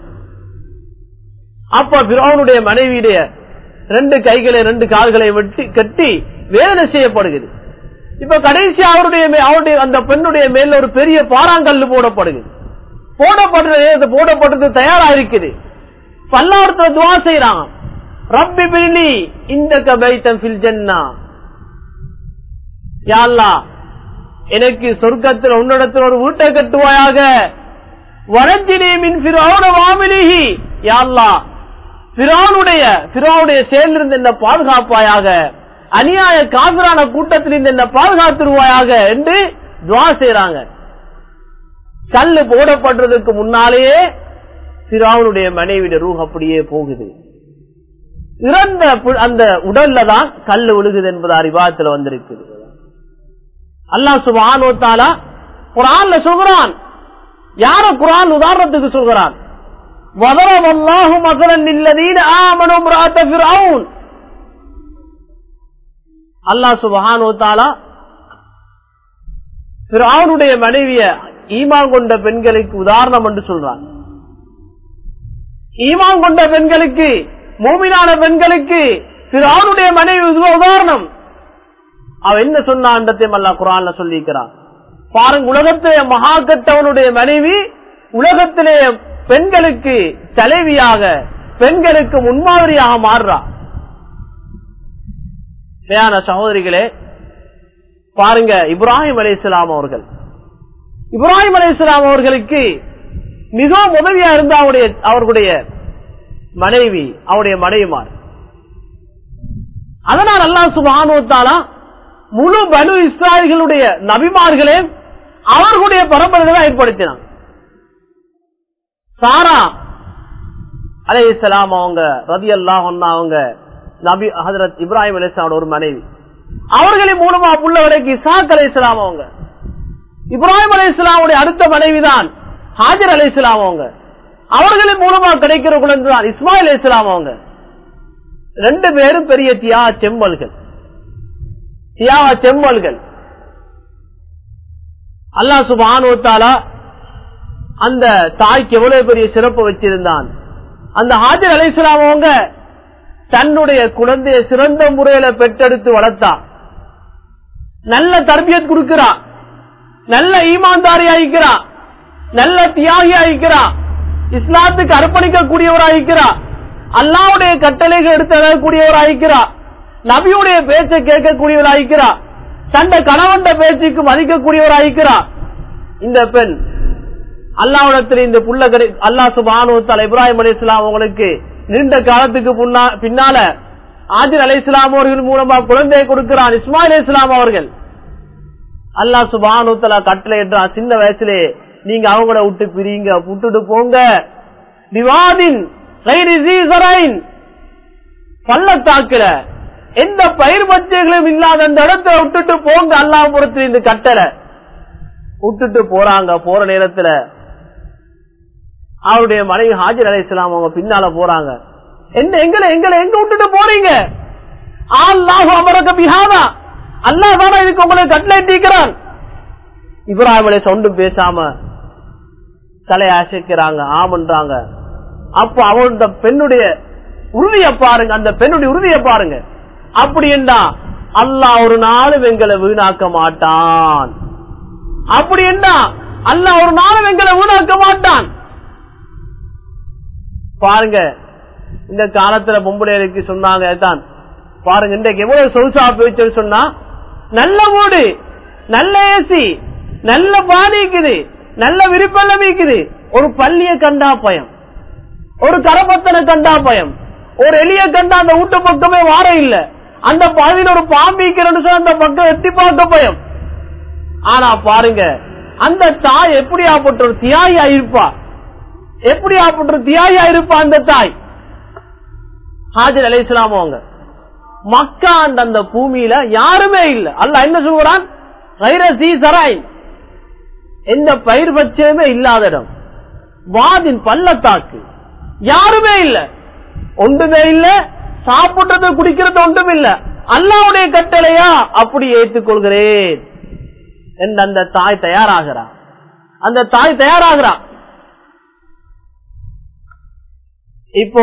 அப்ப பிறவனுடைய மனைவியுடைய ரெண்டு கைகளை ரெண்டு கால்களை வெட்டி கட்டி வேதனை செய்யப்படுகிறது இப்ப கடைசி அவருடைய மே- அவருடைய அந்த பெண்ணுடைய மேல ஒரு பெரிய பாறாங்கல்லு போடப்படுகிறது போடப்படுறது போடப்பட்டது தயாரா இருக்குது பல்லாவரத்துல துவா செய்யறான் ரப்பி பிரிலி இந்த கபைத்தம் ஃபில் ஜன்னா யா அல்லாஹ், எனக்கு சொர்க்கத்தில் உன்னிடத்தில் ஒரு வீட்டை கட்டுவாயாக வரஞ்சினி மின் பிறோட வாமிலிஹி யாழ்லா பிறோனுடைய பிறோனுடைய செயலிருந்து என்ன பாதுகாப்பாயாக அநியாய காபிரான கூட்டத்திலிருந்து என்ன பாதுகாத்துருவாயாக என்று துவா செய்யறாங்க கல்லு போடப்படுறதுக்கு முன்னாலேயே பிறவுனுடைய மனைவிட ரூஹ் அப்படியே போகுது இறந்த பு- அந்த உடல்ல தான் கல்லு விழுகுது என்பது அறிவாத்துல வந்திருக்குது அல்லாஹ் சுபானோ தாலா குரான்ல சொல்கிறான் யார குரான் உதாரணத்துக்கு சொல்கிறான் وَضَرَبَ اللَّهُ مَثَلًا لِلَّذِينَ آمَنُوا امْرَأَتَ فِرْعَوْنَ அல்லாஹ் சுப்ஹானஹு வ தஆலா ஃபிரௌனுடைய மனைவிய ஈமான் கொண்ட பெண்களுக்கு உதாரணம் என்று சொல்றான் ஈமான் கொண்ட பெண்களுக்கு மூமினான பெண்களுக்கு ஃபிரௌனுடைய மனைவி உத- உதாரணம் அவ என்ன சொன்னான்றதையும் அல்லாஹ் குரான்ல சொல்லிக்கிறான் பாருங்க உலகத்திலே மகா கட்டவனுடைய மனைவி உலகத்திலே பெண்களுக்கு தலைவியாக பெண்களுக்கு முன்மாதிரியாக மாறுறா மேலான சகோதரிகளே பாருங்க இப்ராஹிம் அலைஹிஸ்ஸலாம் அவர்கள் இப்ராஹிம் அலைஹிஸ்ஸலாம் அவர்களுக்கு மிகவும் உதவியா இருந்த அவருடைய அவர்களுடைய மனைவி அவருடைய மனைவிமார் அதனால் அல்லாஹ் சுப்ஹானஹு வ தஆலா முழு பனு இஸ்ராயல்களுடைய நபிமார்களே அவர்களுடைய பரம்பரைகளை ஏற்படுத்தினான் சாரா அலைஹிஸ்ஸலாம் அவங்க ரதி அல்லாஹ் அவங்க நபி ஹதரத் இப்ராஹிம் அலைஹிஸ்ஸலாமோட ஒரு மனைவி அவர்களின் மூலமா புள்ளவரைக்கு இசாக் அலைஹிஸ்ஸலாம் அவங்க இப்ராஹிம் அலைஹிஸ்ஸலாமுடைய அடுத்த மனைவிதான் ஹாஜர் அலைஹிஸ்ஸலாம் அவங்க அவர்களின் மூலமா கிடைக்கிற குழந்தை தான் இஸ்மாயில் அலைஹிஸ்ஸலாம் அவங்க ரெண்டு பேரும் பெரிய தியா செம்மல்கள் தியாக செம்மல்கள் அல்லாஹ் சுபானுவத்தாலா அந்த தாய்க்கு எவ்வளவு பெரிய சிறப்பு வச்சிருந்தான் அந்த ஹாஜர் அலைசலாம் அவங்க தன்னுடைய குழந்தைய சிறந்த முறையில பெற்றெடுத்து வளர்த்தா நல்ல தர்பியத் கொடுக்கிறா நல்ல ஈமான்தாரி ஆயிக்கிறா நல்ல தியாகி ஆயிக்கிறா இஸ்லாத்துக்கு அர்ப்பணிக்க கூடியவராயிருக்கிறா அல்லாவுடைய கட்டளைகள் எடுத்து எழக்கூடியவராயிருக்கிறா நபியுடைய பேச்சை கேட்கக்கூடியவராயிருக்கிறா தன்னை கணவன் பேச்சுக்கு மதிக்கக்கூடியவராயிருக்கிறா இந்த பெண் அல்லாவிடத்தில் இந்த புள்ள கிடை அல்லாஹ் சுபானுத்தால் இப்ராஹிம் அலி இஸ்லாம் அவங்களுக்கு நீண்ட காலத்துக்கு முன்னா- பின்னால ஆஜிர் அலி இஸ்லாம் அவர்கள் மூலமா குழந்தையை கொடுக்கிறான் இஸ்மாயில் அலி இஸ்லாம் அவர்கள் அல்லாஹ் சுபானுத்தலா கட்டளை என்றான் சின்ன வயசுலே நீங்க அவங்கள விட்டு பிரிங்க விட்டுட்டு போங்க விவாதின் கைரி சீசரைன் பள்ளத்தாக்குல எந்த பயிர் பச்சைகளும் இல்லாத அந்த இடத்துல விட்டுட்டு போங்க அல்லாஹ் புறத்தில் இந்த கட்டளை விட்டுட்டு போறாங்க போற நேரத்துல அவருடைய மனைவி ஹாஜர் அலைஹிஸ்ஸலாம் அவங்க பின்னால போறாங்க என்ன எங்களை எங்களை எங்க விட்டுட்டு போறீங்க அல்லாஹ் அமரக பிஹாதா அல்லாஹ் தானே இதுக்கு உங்களை கட்டளைட்டிக்கிறான் இப்ராஹிம் அலை ஒன்றும் பேசாம தலையை அசைக்கிறாங்க ஆமன்றாங்க அப்ப அவன் பெண்ணுடைய உறுதியை பாருங்க அந்த பெண்ணுடைய உறுதியை பாருங்க அப்படி என்றா அல்லாஹ் ஒரு நாளும் எங்களை வீணாக்க மாட்டான் அப்படி என்ன அல்லாஹ் ஒரு நாளும் எங்களை வீணாக்க மாட்டான் பாருங்க இந்த காலத்துல பொம்பளைக்கு சொன்னாங்க தான் பாருங்க இன்றைக்கு எவ்வளவு சொகுசா போயிடுச்சுன்னு சொன்னா நல்ல வீடு நல்ல ஏசி நல்ல பாடி இருக்குது நல்ல விருப்பம் இருக்குது ஒரு பள்ளிய கண்டா பயம் ஒரு கரப்பத்தனை கண்டா பயம் ஒரு எலிய கண்டா அந்த வீட்டு பக்கமே வார இல்ல அந்த பகுதியில் ஒரு பாம்பிக்கிறன்னு சொன்னா அந்த பக்கம் எட்டி பார்க்க பயம் ஆனா பாருங்க அந்த தாய் எப்படியாப்பட்ட ஒரு தியாகி இருப்பா எப்படி அப்படி தியாகியா இருப்பா அந்த தாய் ஹாஜர் அலை அவங்க மக்கா அந்த அந்த பூமியில யாருமே இல்ல அல்ல என்ன சொல்றான் வைரசி சராய் எந்த பயிர் பச்சையுமே இல்லாத இடம் வாதின் பள்ளத்தாக்கு யாருமே இல்ல ஒன்றுமே இல்ல சாப்பிடுறது குடிக்கிறது ஒன்றும் இல்ல அல்லாவுடைய கட்டளையா அப்படி ஏற்றுக்கொள்கிறேன் என்று அந்த தாய் தயாராகிறா அந்த தாய் தயாராகிறா இப்போ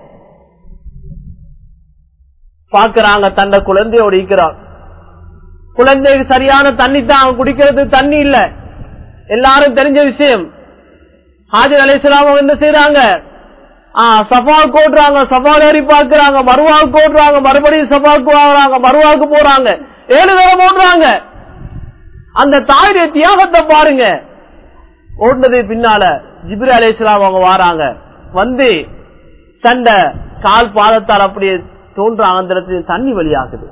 பாக்குறாங்க தன்னை குழந்தையோட இருக்கிறான் குழந்தைக்கு சரியான தண்ணி தான் அவன் குடிக்கிறது தண்ணி இல்ல எல்லாரும் தெரிஞ்ச விஷயம் ஹாஜர் அலிஸ்லாம் என்ன செய்யறாங்க சஃபாவுக்கு ஓடுறாங்க சஃபால் ஏறி பாக்குறாங்க மறுவாவுக்கு ஓடுறாங்க மறுபடியும் சஃபாவுக்கு வாங்குறாங்க மறுவாவுக்கு போறாங்க ஏழு தடவை ஓடுறாங்க அந்த தாயுடைய தியாகத்தை பாருங்க ஓடுனது பின்னால ஜிப்ரி அலி இஸ்லாம் அவங்க வாராங்க வந்து சண்டை கால் பாதத்தால் அப்படியே தோன்றாங்க அந்த இடத்துல தண்ணி வழியாகுது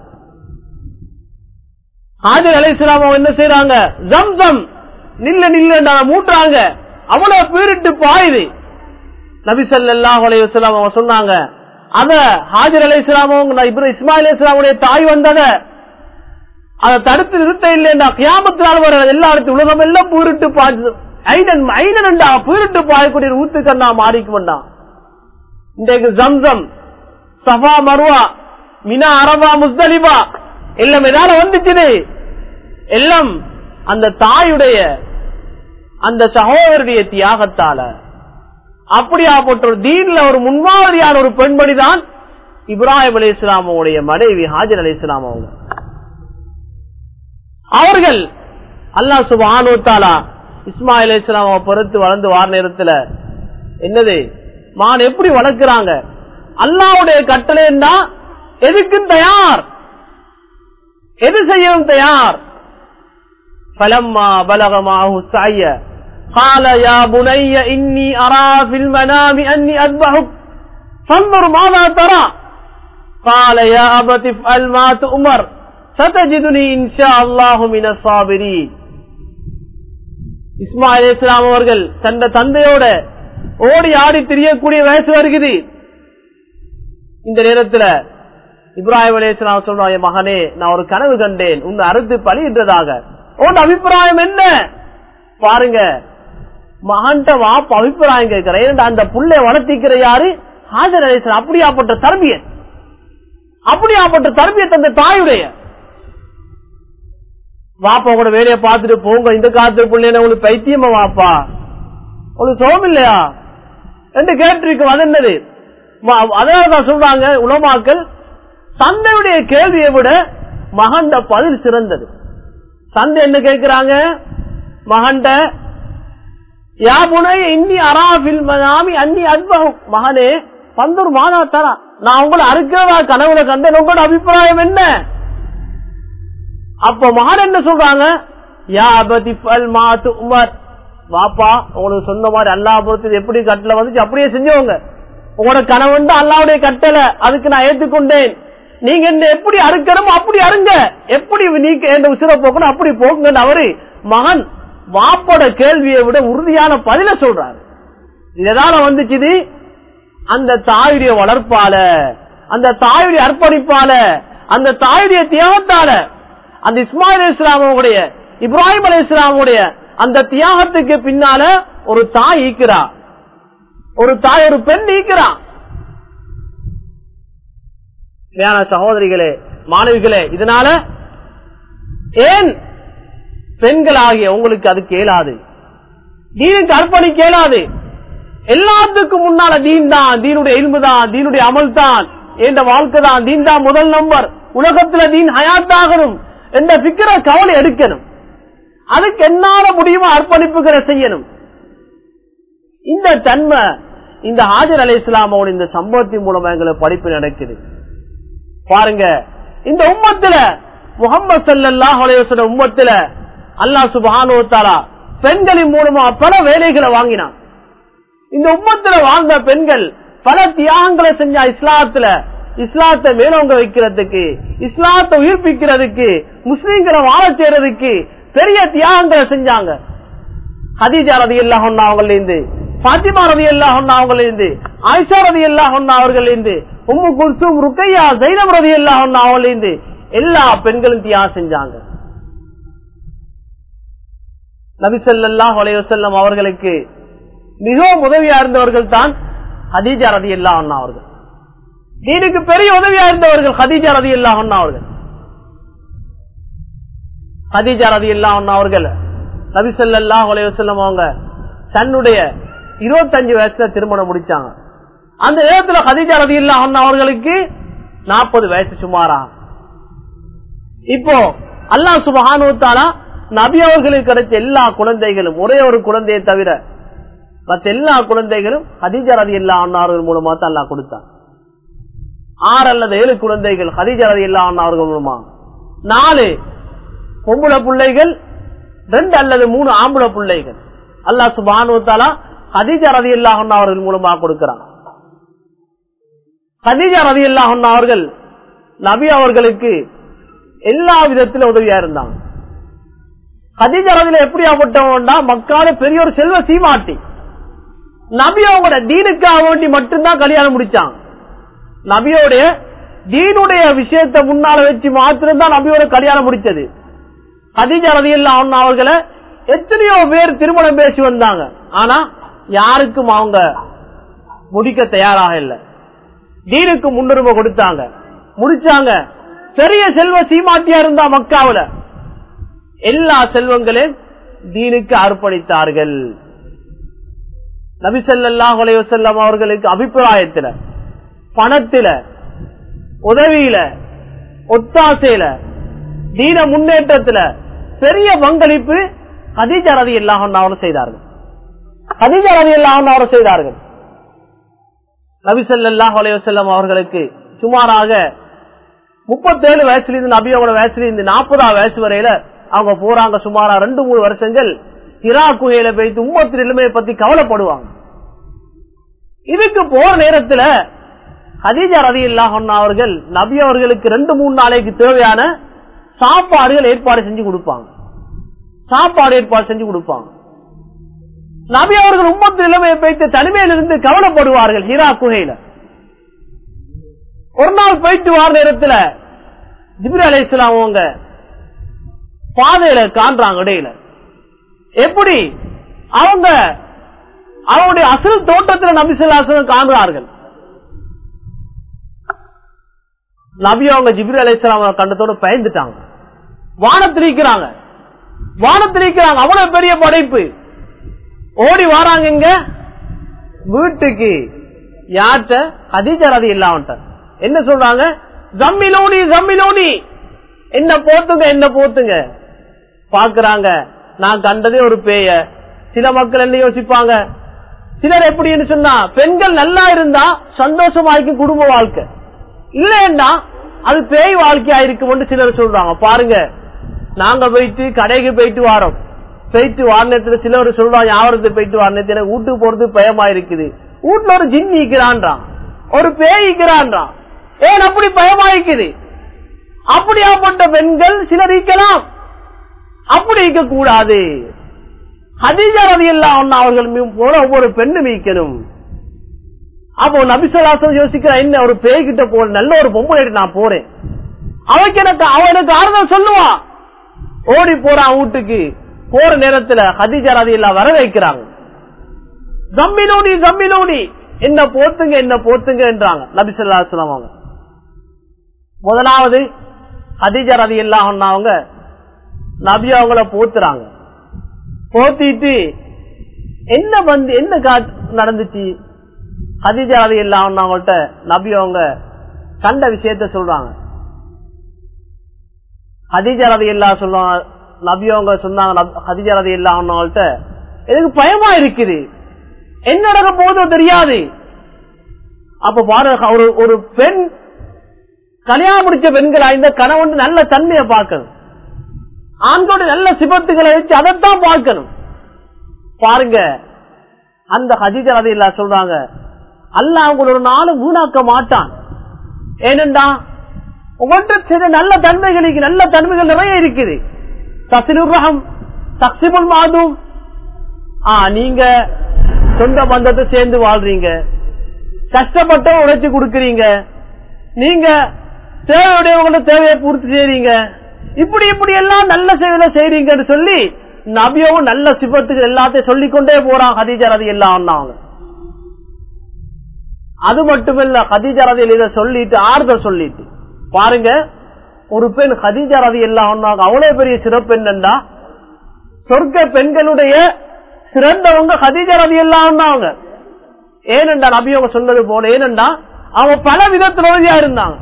ஹாஜர் அலி இஸ்லாம் அவங்க என்ன செய்யறாங்க ஜம் ஜம் நில்ல நில்ல மூட்டுறாங்க அவ்வளவு பீரிட்டு பாயுது நபிசல்லாஹ் அலையம் அவங்க சொன்னாங்க அத ஹாஜர் அலி இஸ்லாம இப்ரா இஸ்மாயில் இஸ்லாமுடைய தாய் வந்தத அதை தடுத்து நிறுத்த இல்லையா கியாமத்தினால் வர எல்லா இடத்து உலகம் எல்லாம் பூரிட்டு பாய்ச்சு ஐடன் ஐடன்டா பூரிட்டு பாயக்கூடிய ஊத்துக்கண்ணா மாறிக்க வேண்டாம் இன்றைக்கு Zamzam Safa Marwa Mina Arafah Muzdalifah எல்லாம் எதால வந்துச்சு எல்லாம் அந்த தாயுடைய அந்த சகோதரருடைய தியாகத்தால அப்படியாப்பட்ட ஒரு தீன்ல ஒரு முன்மாதிரியான ஒரு பெண்மணி தான் இப்ராஹிம் அலி இஸ்லாமுடைய மனைவி ஹாஜர் அலி இஸ்லாம் அவங்க அவர்கள் அல்லா சுபானுத்தாலா இஸ்மாயில் அலி இஸ்லாம் பொறுத்து வளர்ந்து வார நேரத்துல என்னது மான் எப்படி வளர்க்கிறாங்க அல்லாவுடைய கட்டளைன்னா எதுக்கும் தயார் எது செய்யவும் தயார் பலம்மா பலகமாகு சாய قال يا بني إني أرى في المنام أني أذبحك فانظر ماذا ترى قال يا أبت افعل ما تؤمر ستجدني إن شاء الله من الصابرين இஸ்மாயில் இஸ்லாம் அவர்கள் தந்த தந்தையோட ஓடி ஆடி திரியக்கூடிய வயசு வருகிறது இந்த நேரத்தில் இப்ராஹிம் அலி இஸ்லாம் சொல்றாங்க மகனே நான் ஒரு கனவு கண்டேன் உன்னை அறுத்து பலியிட்டதாக உன் அபிப்பிராயம் என்ன பாருங்க மகன்ட்ட வாப்ப அபிப்பிராயம் கேட்கிறேன் அந்த புள்ளை வளர்த்திக்கிற யாரு ஹாஜர் அலிஸ்லாம் அப்படியாப்பட்ட தரபிய அப்படியாப்பட்ட தரபியத் அந்த தாயுடைய வாப்பா கூட வேலையை பார்த்துட்டு போங்க இந்த காலத்துல பிள்ளைங்க உங்களுக்கு பைத்தியமா வாப்பா உங்களுக்கு சோகம் இல்லையா என்று கேட்டிருக்கு அது என்னது அதனாலதான் சொல்றாங்க உலமாக்கள் தந்தையுடைய கேள்வியை விட மகண்ட பதில் சிறந்தது தந்தை என்ன கேட்கிறாங்க மகண்ட யாபுனை இன்னி அராபில் மனாமி அன்னி அன்பகம் மகனே பந்தூர் மாதா தரா நான் உங்களை அறுக்கிறதா கனவுல கண்டேன் உங்களோட அபிப்பிராயம் என்ன அப்ப மகன் என்ன சொல்றாங்க யா அபதி பல் மாத்து உமர் வாப்பா உங்களுக்கு சொன்ன மாதிரி அல்லா பொறுத்து எப்படி கட்டளை வந்துச்சு அப்படியே செஞ்சவங்க உங்களோட கனவுண்டு அல்லாவுடைய கட்டளை அதுக்கு நான் ஏற்றுக்கொண்டேன் நீங்க என்ன எப்படி அறுக்கிறோமோ அப்படி அருங்க எப்படி நீக்க என்ற உசிர போக்கணும் அப்படி போக்குங்க அவரு மகன் வாப்போட கேள்வியை விட உறுதியான பதில சொல்றாரு இதனால வந்துச்சு அந்த தாயுடைய வளர்ப்பால அந்த தாயுடைய அர்ப்பணிப்பால அந்த தாயுடைய தியாகத்தால அந்த இஸ்மாயில் இஸ்லாமுடைய இப்ராஹிம் அலி இஸ்லாமுடைய அந்த தியாகத்துக்கு பின்னால ஒரு தாய் ஈக்கிறா ஒரு தாய் ஒரு பெண் ஈக்கிறா சகோதரிகளே மாணவிகளே இதனால ஏன் பெண்களாகிய உங்களுக்கு அது கேளாது தீனுக்கு அர்ப்பணி கேளாது எல்லாத்துக்கும் முன்னால தீன் தான் தீனுடைய இல்மு தான் தீனுடைய அமல் தான் என்ற வாழ்க்கை தான் தீன் தான் முதல் நம்பர் உலகத்துல தீன் ஹயாத்தாகணும் என்ற சிக்கிற கவலை எடுக்கணும் அதுக்கு என்னால முடியுமோ அர்ப்பணிப்புகளை செய்யணும் இந்த தன்மை இந்த ஹாஜர் அலி இஸ்லாமோட இந்த சம்பவத்தின் மூலமா எங்களுக்கு படிப்பு நடக்குது பாருங்க இந்த உம்மத்துல முகமது சல்லாஹ் அலைவசன உம்மத்துல அல்லாஹ் சுபானோ தாரா பெண்களின் மூலமா பல வேலைகளை வாங்கினான் இந்த உம்மத்துல வாழ்ந்த பெண்கள் பல தியாகங்களை செஞ்சா இஸ்லாத்துல இஸ்லாத்தை மேலோங்க வைக்கிறதுக்கு இஸ்லாத்தை உயிர்ப்பிக்கிறதுக்கு முஸ்லீம்களை வாழ செய்யறதுக்கு பெரிய தியாகங்களை செஞ்சாங்க ஹதீஜா ரதி இல்லாம அவங்கள இருந்து பாத்திமா ரவி அல்லாஹ் அவங்களிருந்து ஆயிஷா ரவி அல்லாஹ் அவர்களிருந்து உம்மு குல்சும் ருக்கையா ஜைனப் ரவி அல்லாஹ் அவங்களிருந்து எல்லா பெண்களும் தியாகம் செஞ்சாங்க நபிசல்லாஹ் அலைவசல்லம் அவர்களுக்கு மிகவும் உதவியா இருந்தவர்கள் தான் ஹதீஜா ரதி அல்லா அவர்கள் தீனுக்கு பெரிய உதவியா இருந்தவர்கள் ஹதீஜா ரதி அல்லா அவர்கள் ஹதீஜா ரதி அல்லா அவர்கள் நபிசல்லாஹ் அலைவசல்லம் அவங்க தன்னுடைய இருபத்தஞ்சு வயசுல திருமணம் முடிச்சாங்க அந்த நேரத்துல ஹதீஜா ரதி அல்லா அவர்களுக்கு நாற்பது வயசு சுமாரா இப்போ அல்லாஹ் சுபஹானுத்தாலா நபி அவர்களுக்கு கிடைச்ச எல்லா குழந்தைகளும் ஒரே ஒரு குழந்தையை தவிர மற்ற எல்லா குழந்தைகளும் ஹதீஜா ரதி எல்லா அண்ணார்கள் மூலமா தான் அல்லா கொடுத்தார் ஆறு அல்லது ஏழு குழந்தைகள் ஹதீஜா ரதி எல்லா அண்ணார்கள் மூலமா நாலு பொம்புள பிள்ளைகள் ரெண்டு அல்லது மூணு ஆம்புல பிள்ளைகள் அல்லா சுபானுத்தாலா ஹதீஜா ரதி எல்லா அவர்கள் மூலமா கொடுக்கிறான் ஹதீஜா ரதி எல்லா அவர்கள் நபி அவர்களுக்கு எல்லா விதத்திலும் உதவியா இருந்தாங்க ஹதீஜரதுல எப்படி ஆகப்பட்டவன்டா மக்கால பெரிய ஒரு செல்வ சீமாட்டி நபி அவங்களோட தீனுக்காக வேண்டி மட்டும்தான் கல்யாணம் முடிச்சாங்க நபியோடைய தீனுடைய விஷயத்தை முன்னால வச்சு மாத்திரம்தான் நபியோட கல்யாணம் முடிச்சது ஹதீஜா ரதியெல்லாம் அவர்களை எத்தனையோ பேர் திருமணம் பேசி வந்தாங்க ஆனா யாருக்கும் அவங்க முடிக்க தயாராக இல்லை தீனுக்கு முன்னுரிமை கொடுத்தாங்க முடிச்சாங்க பெரிய செல்வ சீமாட்டியா இருந்தா மக்காவில எல்லா செல்வங்களையும் தீனுக்கு அர்ப்பணித்தார்கள் நபிசல்லாஹ் அலைவசல்லம் அவர்களுக்கு அபிப்பிராயத்தில பணத்தில உதவியில ஒத்தாசையில தீன முன்னேற்றத்துல பெரிய பங்களிப்பு ஹதீஜா ரதி இல்லாமல் செய்தார்கள் ஹதீஜா ரதி இல்லாமல் செய்தார்கள் நபிசல்லாஹ் அலைவசல்லம் அவர்களுக்கு சுமாராக முப்பத்தேழு வயசுல இருந்து நபியோட வயசுல இருந்து நாற்பதாம் வயசு வரையில அவங்க போறாங்க சுமாரா ரெண்டு மூணு வருஷங்கள் ஹிரா குகையில போயிட்டு உம்மத்து நிலைமையை பத்தி கவலைப்படுவாங்க இதுக்கு போற நேரத்துல ஹதீஜா ரதி இல்லாஹன்னா அவர்கள் நபி அவர்களுக்கு ரெண்டு மூணு நாளைக்கு தேவையான சாப்பாடுகள் ஏற்பாடு செஞ்சு கொடுப்பாங்க சாப்பாடு ஏற்பாடு செஞ்சு கொடுப்பாங்க நபி அவர்கள் உம்மத்து நிலைமையை போயிட்டு தனிமையிலிருந்து கவலைப்படுவார்கள் ஹீரா குகையில ஒரு நாள் போயிட்டு வர நேரத்துல ஜிப்ரி அலி இஸ்லாம் அவங்க பாதையில காண்றாங்க இடையில எப்படி அவங்க அவருடைய அசல் தோட்டத்தில் நபிசுல்லாசனம் காண்கிறார்கள் நபி அவங்க ஜிப்ரி அலி இஸ்லாம் கண்டத்தோட பயந்துட்டாங்க வானத்திரிக்கிறாங்க வானத்திரிக்கிறாங்க அவ்வளவு பெரிய படைப்பு ஓடி வாராங்க இங்க வீட்டுக்கு யார்கிட்ட ஹதீஜா ரதி இல்லாமட்ட என்ன சொல்றாங்க ஜம்மிலோனி ஜம்மிலோனி என்ன போத்துங்க என்ன போத்துங்க பாக்குறாங்க நான் கண்டதே ஒரு பேய சில மக்கள் என்ன யோசிப்பாங்க சிலர் எப்படின்னு சொன்னா பெண்கள் நல்லா இருந்தா சந்தோஷமாய்க்கும் குடும்ப வாழ்க்கை இல்லைன்னா அது பேய் வாழ்க்கையா இருக்கும் சிலர் சொல்றாங்க பாருங்க நாங்க போயிட்டு கடைக்கு போயிட்டு வாரோம் போயிட்டு வாரணத்துல சிலர் சொல்றாங்க யாவரத்து போயிட்டு வாரணத்துல வீட்டுக்கு போறது பயமா இருக்குது வீட்டுல ஒரு ஜின் நிக்கிறான்றான் ஒரு பேய் இருக்கிறான்றான் ஏன் அப்படி பயமா இருக்குது அப்படியாப்பட்ட பெண்கள் சிலர் இருக்கலாம் அப்படி இருக்க கூடாது ஹதீஜா ரவி எல்லாம் அவர்கள் போல ஒவ்வொரு பெண்ணும் ஈக்கணும் அப்போ நபிசலாசம் யோசிக்கிற என்ன ஒரு பேய்கிட்ட போ நல்ல ஒரு பொம்பளை நான் போறேன் அவனுக்கு எனக்கு அவன் எனக்கு ஆறுதல் சொல்லுவான் ஓடி போறான் வீட்டுக்கு போற நேரத்துல ஹதீஜா ரதி எல்லாம் வர வைக்கிறாங்க ஜம்மினோடி ஜம்மினோடி என்ன போத்துங்க என்ன போத்துங்க என்றாங்க நபிசல்லாசலம் அவங்க முதலாவது ஹதீஜா ரதி எல்லாம் அவங்க நபி அவங்கள போத்துறாங்க போத்திட்டு என்ன வந்து என்ன நடந்துச்சு ஹதீஜா ரதி எல்லாம் அவங்கள்ட்ட நபி அவங்க கண்ட விஷயத்த சொல்றாங்க ஹதீஜா ரதி எல்லாம் சொல்லுவாங்க நபி அவங்க சொன்னாங்க ஹதீஜா ரதி எல்லாம் அவங்கள்ட்ட எனக்கு பயமா இருக்குது என்ன நடக்க போதோ தெரியாது அப்ப பாருங்க ஒரு ஒரு பெண் கல்யாணம் முடிச்ச பெண்களா இந்த கணவன் நல்ல தன்மையை பார்க்கணும் ஆண்களோட நல்ல சிபத்துகளை வச்சு அதைத்தான் பார்க்கணும் பாருங்க அந்த ஹஜிஜா அதை இல்ல சொல்றாங்க அல்ல அவங்க ஒரு நாளும் வீணாக்க மாட்டான் ஏனென்றா உங்கள்கிட்ட சில நல்ல தன்மைகளுக்கு நல்ல தன்மைகள் நிறைய இருக்குது தசிலுர் ரகம் தக்சிபுல் மாதும் ஆ நீங்க சொந்த பந்தத்தை சேர்ந்து வாழ்றீங்க கஷ்டப்பட்ட உழைச்சு கொடுக்கறீங்க நீங்க தேவையுடையவங்களோட தேவையை பூர்த்தி செய்றீங்க இப்படி இப்படி எல்லாம் நல்ல செயலை செய்றீங்கன்னு சொல்லி நபியவும் நல்ல சிபத்துக்கு எல்லாத்தையும் சொல்லிக்கொண்டே போறான் ஹதீஜா ரதி எல்லாம் அது மட்டுமில்ல ஹதீஜா ரதி இதை சொல்லிட்டு ஆறுதல் சொல்லிட்டு பாருங்க ஒரு பெண் ஹதீஜா ரதி எல்லாம் அவ்வளவு பெரிய சிறப்பு என்னன்னா சொர்க்க பெண்களுடைய சிறந்தவங்க ஹதீஜா ரதி எல்லாம் அவங்க ஏனென்றா நபி அவங்க சொன்னது போல ஏனென்றா அவங்க பல விதத்துல உதவியா இருந்தாங்க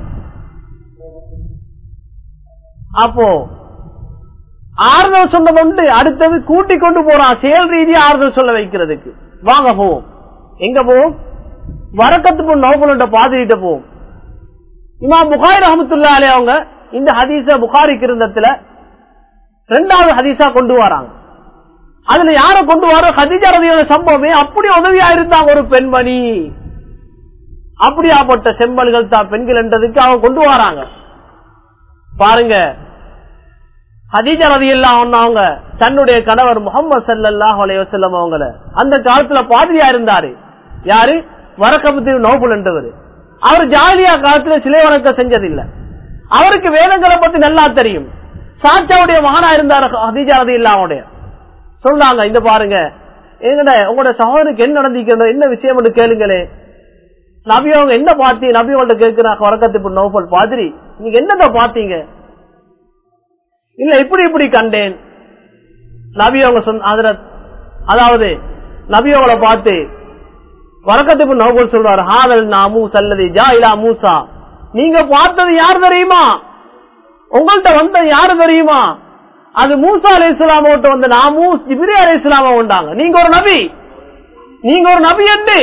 அப்போ ஆறுதல் சொன்னது உண்டு அடுத்தது கூட்டிக் கொண்டு போறான் செயல் ரீதியா ஆறுதல் சொல்ல வைக்கிறதுக்கு வாங்க போவோம் எங்க போவோம் வரக்கத்துக்கு நோபலோட பாதிரிட்ட போவோம் இமா புகாரி ரஹமத்துல்லா அலே அவங்க இந்த ஹதீஸ புகாரி கிருந்தத்துல ரெண்டாவது ஹதீஸா கொண்டு வராங்க அதுல யார கொண்டு வர ஹதீஜா ரதியோட சம்பவமே அப்படி உதவியா இருந்தாங்க ஒரு பெண்மணி அப்படியாப்பட்ட செம்மல்கள் தான் பெண்கள் என்றதுக்கு அவங்க கொண்டு வராங்க பாருங்க ஹதீஜா ரதி எல்லாம் அவங்க தன்னுடைய கணவர் முகமது சல்லாஹ் அலைவசல்லம் அவங்கள அந்த காலத்துல பாதிரியா இருந்தாரு யாரு வரக்கபத்து நோபுல் என்றவர் அவர் ஜாலியா காலத்துல சிலை வணக்கம் செஞ்சதில்லை அவருக்கு வேதங்களை பத்தி நல்லா தெரியும் சாச்சாவுடைய மகனா இருந்தார் ஹதீஜா ரதி இல்லாவுடைய சொன்னாங்க இந்த பாருங்க எங்கட உங்களோட சகோதரனுக்கு என்ன நடந்திருக்கிறது என்ன விஷயம் கேளுங்களே நபி அவங்க என்ன பார்த்தி நபி அவங்கள்ட்ட கேட்கிறாங்க வரக்கத்து நோபல் பாதிரி நீங்க என்னங்க பாத்தீங்க இல்ல இப்படி இப்படி கண்டேன் நபி அவங்க சொன்ன அதாவது நபி அவங்கள பார்த்து வரக்கத்துக்கு நோபல் சொல்றாரு ஹாதல் நாமூ சல்லதி ஜா இலா மூசா நீங்க பார்த்தது யார் தெரியுமா உங்கள்கிட்ட வந்தது யாரு தெரியுமா அது மூசா அலி இஸ்லாமோட்ட வந்து நாமூ ஜிபிரி அலி இஸ்லாம உண்டாங்க நீங்க ஒரு நபி நீங்க ஒரு நபி என்று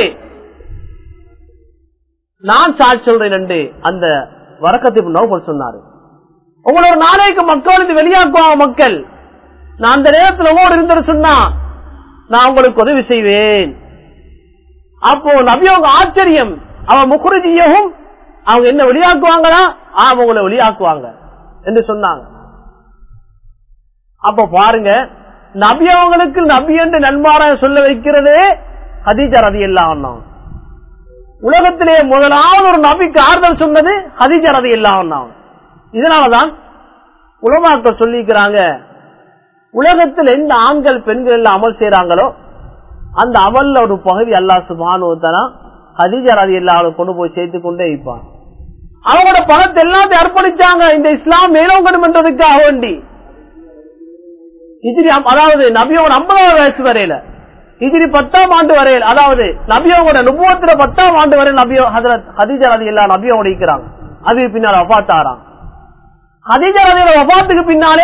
நான் சாட்சி சொல்றேன் என்று அந்த வரக்கத்துக்கு நோபல் சொன்னாரு உங்களை ஒரு நாளைக்கு மக்களுக்கு வெளியாக்குவாங்க மக்கள் நான் அந்த நேரத்தில் உங்களோடு இருந்தது சொன்னா நான் உங்களுக்கு உதவி செய்வேன் அப்போ நபி அவங்க ஆச்சரியம் அவன் முகுருஜியவும் அவங்க என்ன வெளியாக்குவாங்களா அவங்களை வெளியாக்குவாங்க என்று சொன்னாங்க அப்ப பாருங்க நபி அவங்களுக்கு நபி என்று நன்மாராய சொல்ல வைக்கிறதே ஹதீஜா ரதி எல்லாம் உலகத்திலே முதலாவது ஒரு நபிக்கு ஆறுதல் சொன்னது ஹதீஜா ரதி எல்லாம் இதனாலதான் உலமாக்கள் சொல்லிக்கிறாங்க உலகத்தில் எந்த ஆண்கள் பெண்கள் எல்லாம் அமல் செய்யறாங்களோ அந்த அமல்ல ஒரு பகுதி அல்லா சுபானுவத்தனா ஹதீஜா ரதி எல்லாரும் கொண்டு போய் சேர்த்து கொண்டே வைப்பான் அவங்களோட பணத்தை எல்லாத்தையும் அர்ப்பணிச்சாங்க இந்த இஸ்லாம் மேலோங்கணும் என்றதுக்காக வேண்டி இஜிரி அதாவது நபியோட ஐம்பதாவது வயசு வரையில இஜிரி பத்தாம் ஆண்டு வரையில் அதாவது நபியோட நுபுவத்துல பத்தாம் ஆண்டு வரையில் நபியோ ஹதீஜா ரதி எல்லா நபியோட இருக்கிறாங்க அது பின்னால் அப்பாத்தாராம் ஹதீஜா ரதியோட வபாத்துக்கு பின்னாலே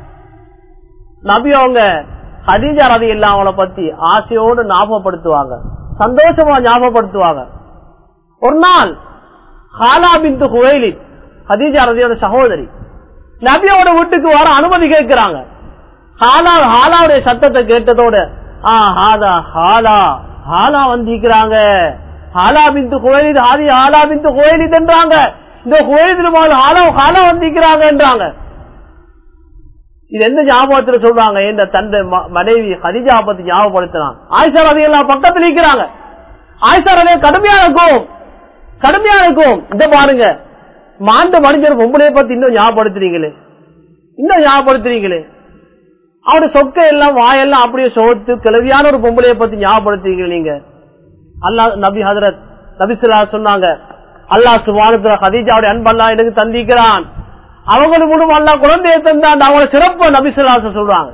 நபி அவங்க ஹதீஜா ரதி எல்லாம் அவங்கள பத்தி ஆசையோடு ஞாபகப்படுத்துவாங்க சந்தோஷமா ஞாபகப்படுத்துவாங்க ஒரு நாள் ஹாலா பிந்து குவைலி ஹதீஜா ரதியோட சகோதரி நபியோட வீட்டுக்கு வர அனுமதி கேட்கிறாங்க ஹாலா ஹாலாவுடைய சத்தத்தை கேட்டதோட ஆ ஹாதா ஹாலா ஹாலா வந்திருக்கிறாங்க ஹாலா பிந்து குவைலித் ஹாதி ஹாலா பிந்து குவைலித் என்றாங்க இந்த கோயிலுக்கு ஹாலா ஹாலா வந்திருக்கிறாங்கன்றாங்க இது எந்த ஞாபகத்துல சொல்றாங்க இந்த தந்தை மனைவி ஹதிஜா பத்தி ஞாபகப்படுத்தினான் ஆயிஷா ரவி எல்லாம் பக்கத்துல இருக்கிறாங்க ஆயிஷா ரவி கடுமையான கோம் கடுமையான கோம் இந்த பாருங்க மாண்டு மனிதர் பொம்பளைய பத்தி இன்னும் ஞாபகப்படுத்துறீங்களே இன்னும் ஞாபகப்படுத்துறீங்களே அவருடைய சொக்க எல்லாம் வாயெல்லாம் அப்படியே சோத்து கிளவியான ஒரு பொம்பளைய பத்தி ஞாபகப்படுத்துறீங்க நீங்க அல்லா நபி ஹதரத் நபிசுல்லா சொன்னாங்க அல்லா சுபானத்துல ஹதீஜாவுடைய அன்பல்லா எனக்கு தந்திக்கிறான் அவங்களுக்கு மூலம் அல்லா குழந்தைய தந்தான் அவங்கள சிறப்பு நபிசுல்லாச சொல்றாங்க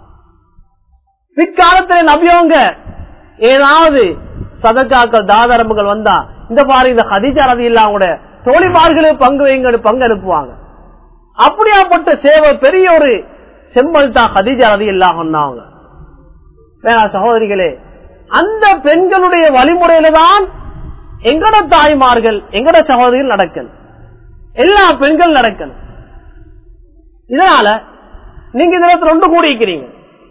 பிற்காலத்துல நபியவங்க ஏதாவது சதக்காக்கள் தாதாரம்புகள் வந்தா இந்த பாரு இந்த ஹதீஜா ரதி இல்லாம தோழிமார்களுக்கு பங்கு வைங்க பங்கு அனுப்புவாங்க அப்படியாப்பட்ட சேவை பெரிய ஒரு செம்மல் தான் ஹதீஜா ரதி இல்லாம வேணா சகோதரிகளே அந்த பெண்களுடைய வழிமுறையில தான் எங்கட தாய்மார்கள் எங்கட சகோதரிகள் நடக்கணும் எல்லா பெண்கள் நடக்கணும் இதனால நீங்க இதுல ரெண்டு கூடிக்கிறீங்க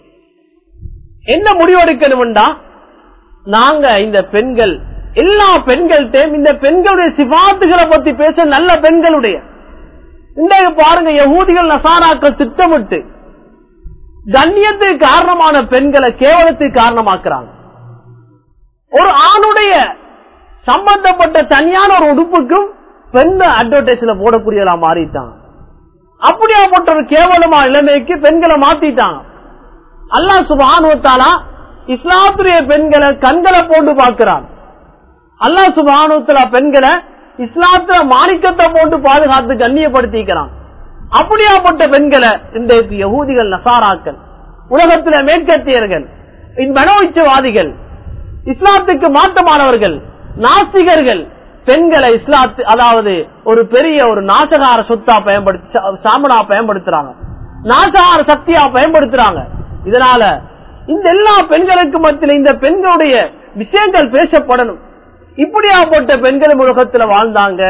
என்ன முடிவெடுக்கணும்டா நாங்க இந்த பெண்கள் எல்லா பெண்கள்கிட்டையும் இந்த பெண்களுடைய சிபாத்துகளை பத்தி பேச நல்ல பெண்களுடைய இன்றைக்கு பாருங்க யகூதிகள் நசாராக்கள் திட்டமிட்டு கண்ணியத்துக்கு காரணமான பெண்களை கேவலத்துக்கு காரணமாக்குறாங்க ஒரு ஆணுடைய சம்பந்தப்பட்ட தனியான ஒரு உடுப்புக்கும் பெண் அட்வர்டைஸ்ல போடக்கூடியதா மாறிட்டான் அப்படியாப்பட்ட ஒரு கேவலமான நிலைமைக்கு பெண்களை மாத்திட்டாங்க அல்லாஹ் சுபானுவத்தாலா இஸ்லாத்துடைய பெண்களை கண்களை போட்டு பார்க்கிறான் அல்லாஹ் சுபானுவத்தலா பெண்களை இஸ்லாத்துல மாணிக்கத்தை போட்டு பாதுகாத்து கண்ணியப்படுத்திக்கிறான் அப்படியாப்பட்ட பெண்களை இன்றைக்கு யகூதிகள் நசாராக்கள் உலகத்தில் மேற்கத்தியர்கள் மனோச்சவாதிகள் இஸ்லாத்துக்கு மாற்றமானவர்கள் நாஸ்திகர்கள் பெண்களை இஸ்லாத்து அதாவது ஒரு பெரிய ஒரு நாசகார சொத்தா பயன்படுத்தி சாமனா பயன்படுத்துறாங்க நாசகார சக்தியா பயன்படுத்துறாங்க இதனால இந்த எல்லா பெண்களுக்கு மத்தியில் இந்த பெண்களுடைய விஷயங்கள் பேசப்படணும் இப்படியாப்பட்ட பெண்கள் உலகத்துல வாழ்ந்தாங்க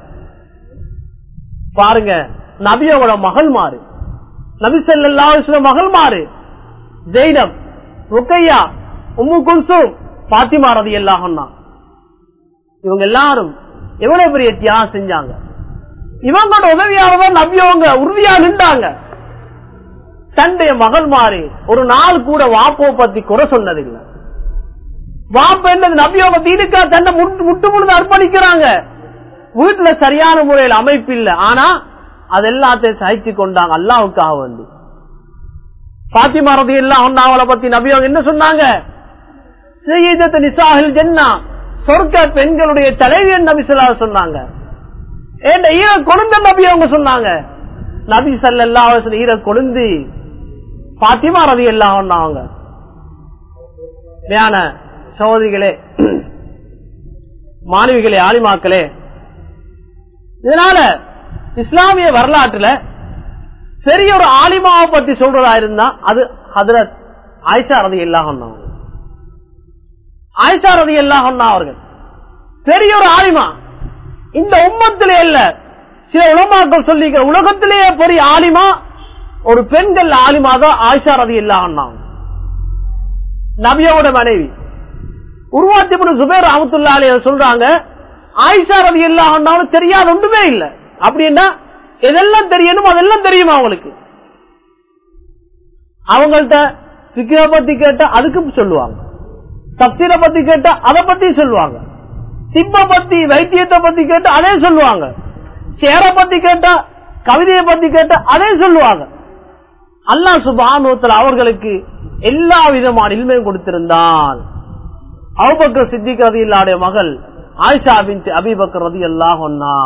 பாருங்க நபியோட மகள் மாறு நபி செல்லா மகள் மாறு ஜெயினம் ருக்கையா உம்மு குல்சூம் பாத்திமா ரதி எல்லாம் இவங்க எல்லாரும் எவ்வளவு பெரிய தியாகம் செஞ்சாங்க இவங்களோட உதவியாளர் நபியவங்க உறுதியா நின்றாங்க தன்னுடைய மகள் மாறி ஒரு நாள் கூட வாப்போ பத்தி குறை சொன்னதில்லை வாப்ப என்னது நபியோக தீனுக்கா தன்னை முட்டு முழுது அர்ப்பணிக்கிறாங்க வீட்டுல சரியான முறையில் அமைப்பு இல்லை ஆனா அது எல்லாத்தையும் சகிச்சு கொண்டாங்க அல்லாவுக்காக வேண்டி பாத்திமா ரதி எல்லாம் அவளை பத்தி நபியோக என்ன சொன்னாங்க செய்யத்து நிசாஹில் ஜென்னா சொர்க்க பெண்களுடைய தலைவியன் நபி சொல்லா சொன்னாங்க ஈர கொழுந்த நபி அவங்க சொன்னாங்க நபி சல்லா ஈர கொழுந்து பாத்திமா ரதி எல்லாம் அவங்க ஞான சகோதரிகளே மாணவிகளே ஆலிமாக்களே இதனால இஸ்லாமிய வரலாற்றுல பெரிய ஒரு ஆலிமாவை பத்தி சொல்றதா இருந்தா அது ஹதரத் ஆயிஷா ரதி எல்லாம் ஆயிஷா ரதி எல்லாம் அவர்கள் பெரிய ஒரு ஆலிமா இந்த உம்மத்திலே இல்ல சில உலமாக்கள் சொல்லிக்கிற உலகத்திலேயே பெரிய ஆலிமா ஒரு பெண்கள் ஆலிமா தான் ஆயிஷா ரதி எல்லாம் நபியோட மனைவி உருவாத்தி சுபேர் அமத்துல்லாலே சொல்றாங்க ஆயிஷா ரதி எல்லாம் தெரியாத ஒன்றுமே இல்லை அப்படின்னா எதெல்லாம் தெரியணும் அதெல்லாம் தெரியுமா அவங்களுக்கு அவங்கள்ட்ட சிக்கிர பத்தி கேட்டா அதுக்கும் சொல்லுவாங்க தப்சீர பத்தி கேட்டா அதை பத்தி சொல்லுவாங்க சிப்ப பத்தி வைத்தியத்தை பத்தி கேட்டா அதே சொல்லுவாங்க சேர பத்தி கேட்டா கவிதையை பத்தி கேட்டா அதே சொல்லுவாங்க அல்லா சுபானுவத்தில் அவர்களுக்கு எல்லா விதமான இல்மையும் கொடுத்திருந்தான் அவுபக்கர் சித்திக் ரதி இல்லாடைய மகள் ஆயிஷா பின் அபிபக்கர் ரதி எல்லாம்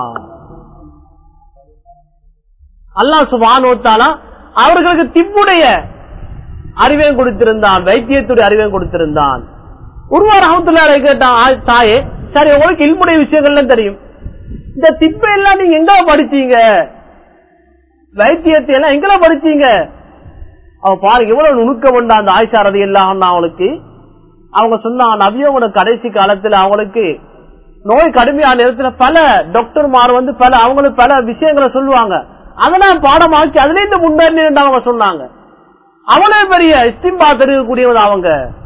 அல்லா சுபானுவத்தாலா அவர்களுக்கு திப்புடைய அறிவையும் கொடுத்திருந்தான் வைத்தியத்துடைய அறிவையும் கொடுத்திருந்தான் உருவார் அகமத்துள்ளாரை கேட்டான் தாயே சரி உங்களுக்கு இல்முடைய விஷயங்கள்லாம் தெரியும் இந்த திப்ப எல்லாம் நீங்க எங்க படிச்சீங்க வைத்தியத்தை எல்லாம் எங்க படிச்சீங்க அவ பாருங்க எவ்வளவு நுணுக்க கொண்டா அந்த ஆய்ச்சாரதி எல்லாம் அவளுக்கு அவங்க சொன்னாங்க நபியோட கடைசி காலத்துல அவங்களுக்கு நோய் கடுமையான நேரத்துல பல டாக்டர்மார் வந்து பல அவங்களுக்கு பல விஷயங்களை சொல்லுவாங்க அதெல்லாம் பாடமாக்கி அதுல இருந்து முன்னேறி அவங்க சொன்னாங்க அவளே பெரிய இஸ்திம்பா தெரிவிக்கக்கூடியவங்க அவங்க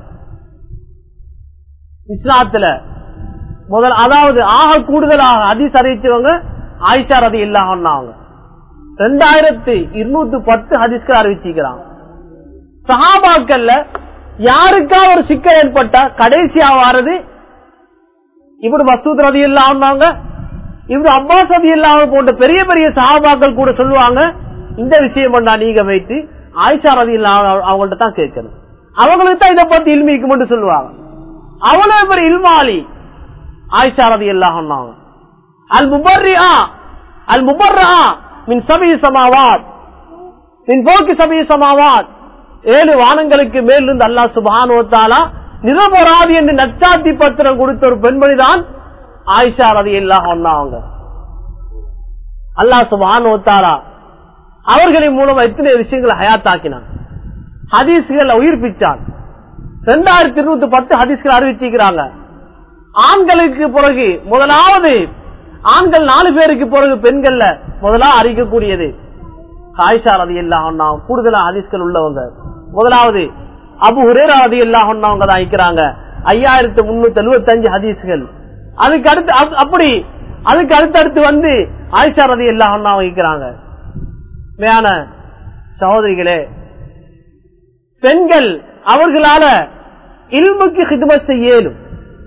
இஸ்லாத்துல முதல் அதாவது ஆக கூடுதலாக அதிஸ் அறிவிச்சவங்க ஆயிஷா ரதி இல்லாம அவங்க ரெண்டாயிரத்தி இருநூத்தி பத்து ஹதீஸ்கள் அறிவிச்சிருக்கிறாங்க சஹாபாக்கள்ல யாருக்கா ஒரு சிக்கல் ஏற்பட்டா கடைசியா வாரது இப்படி மசூத் ரதி இல்லாம இப்படி அப்பாஸ் ரதி இல்லாம போன்ற பெரிய பெரிய சஹாபாக்கள் கூட சொல்லுவாங்க இந்த விஷயம் பண்ணா நீங்க வைத்து ஆயிஷா ரதி இல்லாம அவங்கள்ட்ட தான் கேட்கணும் அவங்களுக்கு தான் இதை பத்தி இல்மிக்கு சொல்லுவாங்க அவ்வளவு பெரிய இல்மாலி ஆயிஷா ரதி எல்லாம் அல் முபர்ரியா அல் முபர்ரா மின் சபி சமாவாத் மின் போக்கி சபி சமாவாத் ஏழு வானங்களுக்கு மேலிருந்து அல்லா சுபானுவத்தாலா நிரபராதி என்று நச்சாத்தி பத்திரம் கொடுத்த ஒரு பெண்மணி தான் ஆயிஷா ரதி எல்லாம் அவங்க அல்லா சுபானுவத்தாலா அவர்களின் மூலம் எத்தனை விஷயங்களை ஹயாத்தாக்கினான் ஹதீஸ்களை உயிர்ப்பிச்சான் ரெண்டாயிரத்தி இருநூத்தி பத்து ஹதீஸ்கள் அறிவிச்சிருக்கிறாங்க ஆண்களுக்கு பிறகு முதலாவது ஆண்கள் நாலு பேருக்கு பிறகு பெண்கள்ல முதலா அறிக்கக்கூடியது காய்ஷா ரதி எல்லாம் கூடுதலா ஹதீஸ்கள் உள்ளவங்க முதலாவது அபு ஹுரேரா ரதி எல்லாம் அவங்க தான் இருக்கிறாங்க ஐயாயிரத்தி முன்னூத்தி எழுபத்தி அஞ்சு ஹதீஸ்கள் அதுக்கு அடுத்து அப்படி அதுக்கு அடுத்தடுத்து வந்து ஆயிஷா ரதி எல்லாம் வைக்கிறாங்க மேன சகோதரிகளே பெண்கள் அவர்களால இல்முக்கு ஹிதுமத் செய்ய இயலும்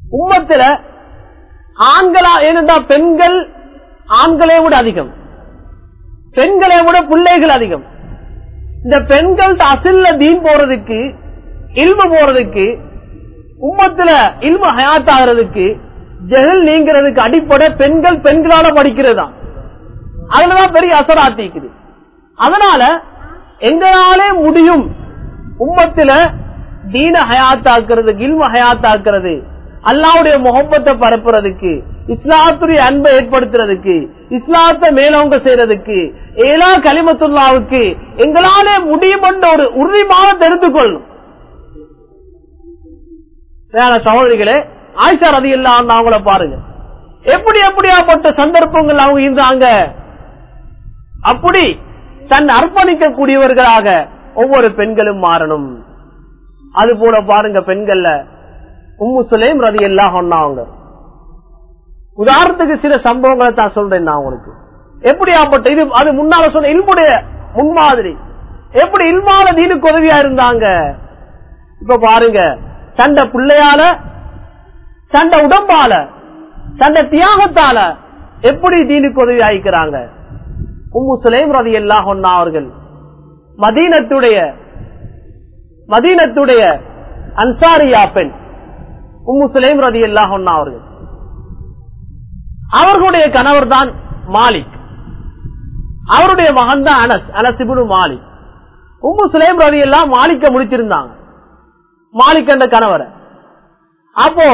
உம்மத்துல ஆண்களா ஏனென்றா பெண்கள் ஆண்களை விட அதிகம் பெண்களை விட பிள்ளைகள் அதிகம் இந்த பெண்கள் அசில்ல தீன் போறதுக்கு இல்மு போறதுக்கு உம்மத்துல இல்மு ஹயாத் ஆகிறதுக்கு ஜெகல் நீங்கிறதுக்கு அடிப்படை பெண்கள் பெண்களால படிக்கிறது தான் அதுலதான் பெரிய அசராத்திக்குது அதனால எங்களாலே முடியும் உம்மத்தில தீன ஹயாத்தாக்குறதுக்கு இல்ம ஹயாத்தாக்குறது அல்லாவுடைய முகப்பத்தை பரப்புறதுக்கு இஸ்லாத்துடைய அன்பை ஏற்படுத்துறதுக்கு இஸ்லாத்தை மேலோங்க செய்யறதுக்கு ஏலா கலிமத்துல்லாவுக்கு எங்களாலே முடியும் என்ற ஒரு உறுதிமாக தெரிந்து கொள்ளும் வேற சகோதரிகளே ஆயிஷா ரதி இல்லாம அவங்கள பாருங்க எப்படி எப்படியாப்பட்ட சந்தர்ப்பங்கள் அவங்க இருந்தாங்க அப்படி தன் அர்ப்பணிக்க கூடியவர்களாக ஒவ்வொரு பெண்களும் மாறணும் அது போல பாருங்க பெண்கள்ல உம்மு சுலேம் ரதி எல்லாம் அவங்க உதாரணத்துக்கு சில சம்பவங்களை தான் சொல்றேன் நான் உங்களுக்கு எப்படியாப்பட்ட இது அது முன்னால சொன்ன இல்முடைய முன்மாதிரி எப்படி இல்மால தீனுக்கு உதவியா இருந்தாங்க இப்ப பாருங்க சண்டை பிள்ளையால சண்டை உடம்பால சண்டை தியாகத்தால எப்படி தீனுக்கு உதவி ஆயிக்கிறாங்க உம்மு சுலேம் ரதி எல்லாம் அவர்கள் மதீனத்துடைய மதீனத்துடைய அன்சாரியா பெண் உம்மு சுலேம் ரதி எல்லாம் அவர்கள் அவர்களுடைய கணவர் தான் மாலிக் அவருடைய மகன் தான் அனஸ் அனசிபுனு மாலிக் உம்மு சுலேம் ரவி எல்லாம் மாலிக்க முடிச்சிருந்தாங்க மாலிக் என்ற கணவரை அப்போ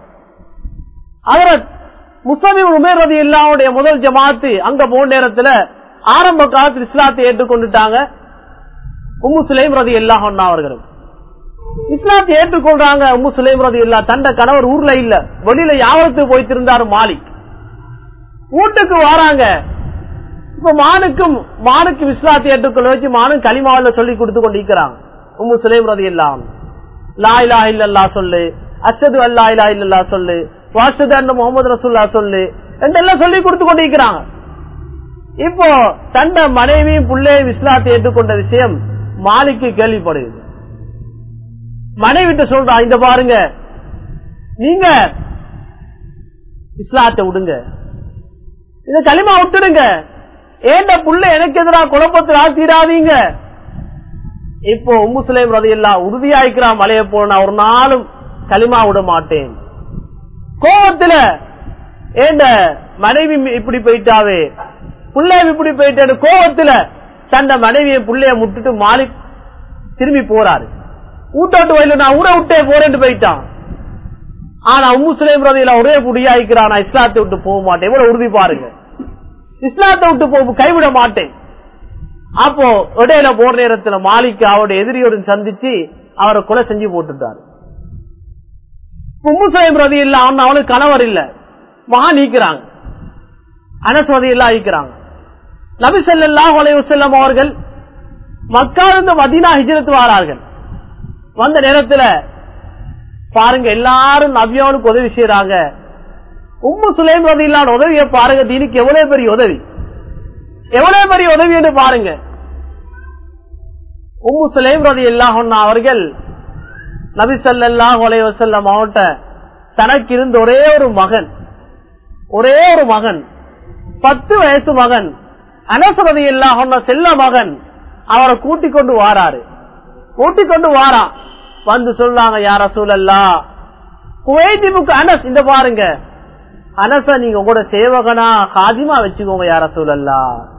அவரை முஸ்லிம் உமேர் ரதி இல்லாவுடைய முதல் ஜமாத்து அங்க போன நேரத்துல ஆரம்ப காலத்தில் இஸ்லாத்தை ஏற்றுக்கொண்டுட்டாங்க உம்மு சுலேம் ரதி எல்லாம் அவர்களும் இஸ்லாத்தை ஏற்றுக்கொள்றாங்க உம்மு சுலேம் ரதி இல்லா தண்ட கணவர் ஊர்ல இல்ல வெளியில யாவரத்துக்கு போயிட்டு இருந்தாரு மாலிக் வீட்டுக்கு வராங்க இப்ப மானுக்கும் மானுக்கு விஸ்வாத்தை ஏற்றுக்கொள்ள வச்சு மானும் களிமாவில சொல்லி கொடுத்து கொண்டிருக்கிறாங்க உம்மு சுலேம் ரதி எல்லாம் லா இலா இல்லல்லா சொல்லு அச்சது அல்லா இலா இல்லல்லா சொல்லு வாசது அண்ணன் முகமது ரசூல்லா சொல்லு என்றெல்லாம் சொல்லி கொடுத்து கொண்டிருக்கிறாங்க இப்போ தண்ட மனைவியும் பிள்ளையும் இஸ்லாத்தை ஏற்றுக்கொண்ட விஷயம் மாலிக்கு கேள்விப்படுகிறது மனைவிட்டு சொல்றா இந்த பாருங்க நீங்க இஸ்லாத்தை விடுங்க இந்த களிமா விட்டுடுங்க ஏண்ட புள்ள எனக்கு எதிராக குழப்பத்தில் ஆத்திராதீங்க இப்போ உம்முஸ்லேம் ரதி எல்லாம் உறுதியாய்க்கிறான் மலைய போனா ஒரு நாளும் களிமா விட மாட்டேன் கோபத்துல ஏண்ட மனைவி இப்படி போயிட்டாவே புள்ளைய இப்படி போயிட்டேன்னு கோபத்துல தந்த மனைவியை புள்ளைய முட்டுட்டு மாலிக் திரும்பி போறாரு ஊட்டாட்டு வயல நான் ஊரை விட்டே போறேன்னு போயிட்டான் ஆனா உம்முஸ்லேம் ரதியில ஒரே புடியாய்க்கிறான் நான் இஸ்லாத்தை விட்டு போக மாட்டேன் இவ்வளவு உறுதி பாருங்க இஸ்லாத்தை விட்டு போ கைவிட மாட்டேன் அப்போ இடையில போற நேரத்துல மாலிக் அவருடைய எதிரியோடு சந்திச்சு அவரை கொலை செஞ்சு போட்டுட்டாரு உம்முசைம் ரதி இல்ல அவன் அவனுக்கு கணவர் இல்ல மகா நீக்கிறாங்க அனஸ்வதி இல்ல அழிக்கிறாங்க நபி ஸல்லல்லாஹு அலைஹி வஸல்லம் அவர்கள் மக்காவிலிருந்து மதீனா ஹிஜ்ரத் வாரார்கள் வந்த நேரத்துல பாருங்க எல்லாரும் நபியாவுக்கு உதவி செய்யறாங்க உம்மு சுலைம் ரதி இல்லாத உதவியை பாருங்க தீனுக்கு எவ்வளவு பெரிய உதவி எவ்வளவு பெரிய உதவி என்று பாருங்க உம்மு சுலைம் ரதி இல்லாஹ் அவர்கள் நபி ஸல்லல்லாஹு அலைஹி வஸல்லம் அவட்ட தனக்கு இருந்த ஒரே ஒரு மகன் ஒரே ஒரு மகன் பத்து வயசு மகன் அனசரதி இல்லாஹ் செல்ல மகன் அவரை கூட்டிக் கொண்டு வாராரு கூட்டிக் கொண்டு வாரான் வந்து சொல்லாங்க யார சூழல்லா குவைதிமுக்கு அனஸ் இந்த பாருங்க அனச நீங்க உங்களோட சேவகனா காதிமா வச்சுக்கோங்க யார சூழல்லா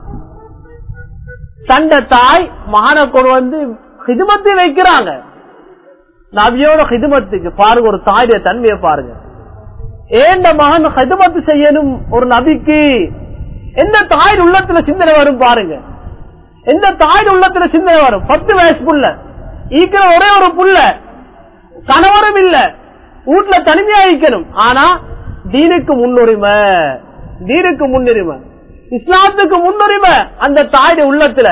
தண்ட தாய் மகனை கொண்டு வந்து ஹிதுமத்தை வைக்கிறாங்க நபியோட ஹிதுமத்துக்கு பாருங்க ஒரு தாயுடைய தன்மையை பாருங்க ஏண்ட மகன் ஹிதுமத்து செய்யணும் ஒரு நபிக்கு எந்த தாயின் உள்ளத்துல சிந்தனை வரும் பாருங்க எந்த தாயின் உள்ளத்துல சிந்தனை வரும் பத்து வயசு புள்ள ஈக்கிற ஒரே ஒரு புள்ள கணவரும் இல்ல வீட்டுல தனிமையா ஈக்கணும் ஆனா தீனுக்கு முன்னுரிமை தீனுக்கு முன்னுரிமை இஸ்லாத்துக்கு முன்னுரிமை அந்த தாயுடைய உள்ளத்துல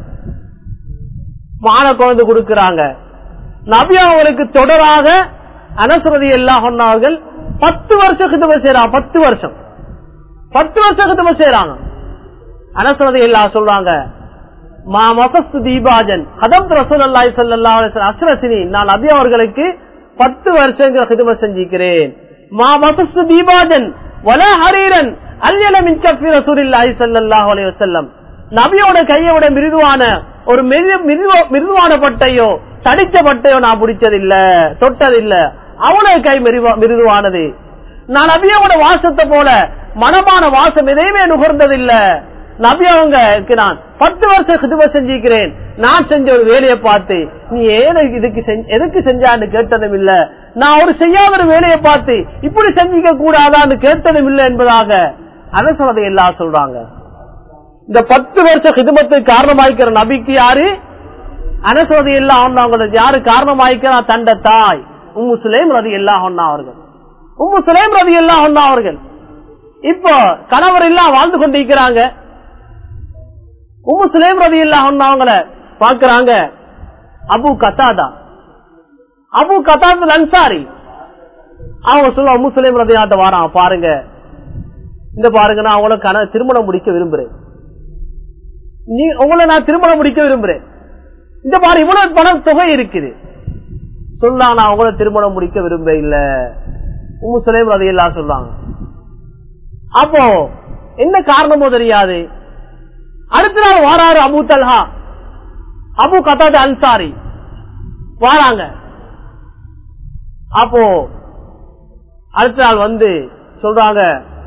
மான குழந்தை கொடுக்கிறாங்க நபி அவங்களுக்கு தொடராக அனசுரதி எல்லாம் சொன்னார்கள் பத்து வருஷம் கிட்டம செய்யறாங்க பத்து வருஷம் பத்து வருஷம் கிட்டம செய்யறாங்க அனசுரதி எல்லாம் சொல்றாங்க மா மசஸ்து தீபாஜன் ஹதம் ரசூல் அல்லாஹி ஸல்லல்லாஹு அலைஹி வஸல்லம் அஸ்ரசினி நான் நபி அவர்களுக்கு பத்து வருஷங்கள் ஹிதமத் செஞ்சிக்கிறேன் மா மசஸ்து தீபாஜன் வல ஹரீரன் அல்யல மின் கஃபி ரசூலில்லாஹி ஸல்லல்லாஹு அலைஹி வஸல்லம் நபியோட கையை விட மிருதுவான ஒரு மிரு- மிருது- மிருதுவான பட்டையோ தடிச்ச பட்டையோ நான் பிடிச்சதில்ல தொட்டதில்ல அவனோட கை மிருவா- மிருதுவானது நான் நபியோட வாசத்தை போல மனமான வாசம் எதையுமே நுகர்ந்ததில்ல நபி அவங்களுக்கு நான் பத்து வருஷம் கிதுவ செஞ்சிருக்கிறேன் நான் செஞ்ச ஒரு வேலையை பார்த்து நீ ஏன் இதுக்கு செஞ்ச- எதுக்கு செஞ்சான்னு கேட்டதும் இல்ல நான் ஒரு செய்யாத ஒரு வேலையை பார்த்து இப்படி செஞ்சிக்க கூடாதான்னு கேட்டதும் இல்லை என்பதாக அதை சொன்னதை எல்லாம் சொல்றாங்க இந்த பத்து வருஷ ஹிதமத்துக்கு காரணமாய்க்கிற நபிக்கு யாரு அனசோதி எல்லாம் அவங்களுக்கு யாரு காரணமாய்க்கிறா தண்ட தாய் உம்மு சுலேம் ரதி எல்லாம் ஒன்னா அவர்கள் உம்மு சுலேம் ரதி எல்லாம் ஒன்னா அவர்கள் இப்போ கணவர் எல்லாம் வாழ்ந்து கொண்டிருக்கிறாங்க உம்மு சுலேம் ரதி எல்லாம் ஒன்னா அவங்கள பாக்குறாங்க அபு கத்தாதா அபு கத்தாது அன்சாரி அவங்க சொல்ல உம்மு சுலேம் ரதி வாரான் பாருங்க இந்த பாருங்க நான் அவங்கள கன திருமணம் முடிக்க விரும்புறேன் நீ உங்களை நான் திருமணம் முடிக்க விரும்புறேன் இந்த மாதிரி இவ்வளவு பணம் தொகை இருக்குது சொல்லா நான் உங்களை திருமணம் முடிக்க விரும்ப இல்ல உம்மு சுலைம் அதையெல்லாம் சொல்றாங்க அப்போ என்ன காரணமோ தெரியாது அடுத்த நாள் வாராரு Abu Talha Abu Qatada Ansari வாராங்க அப்போ அடுத்த நாள் வந்து சொல்றாங்க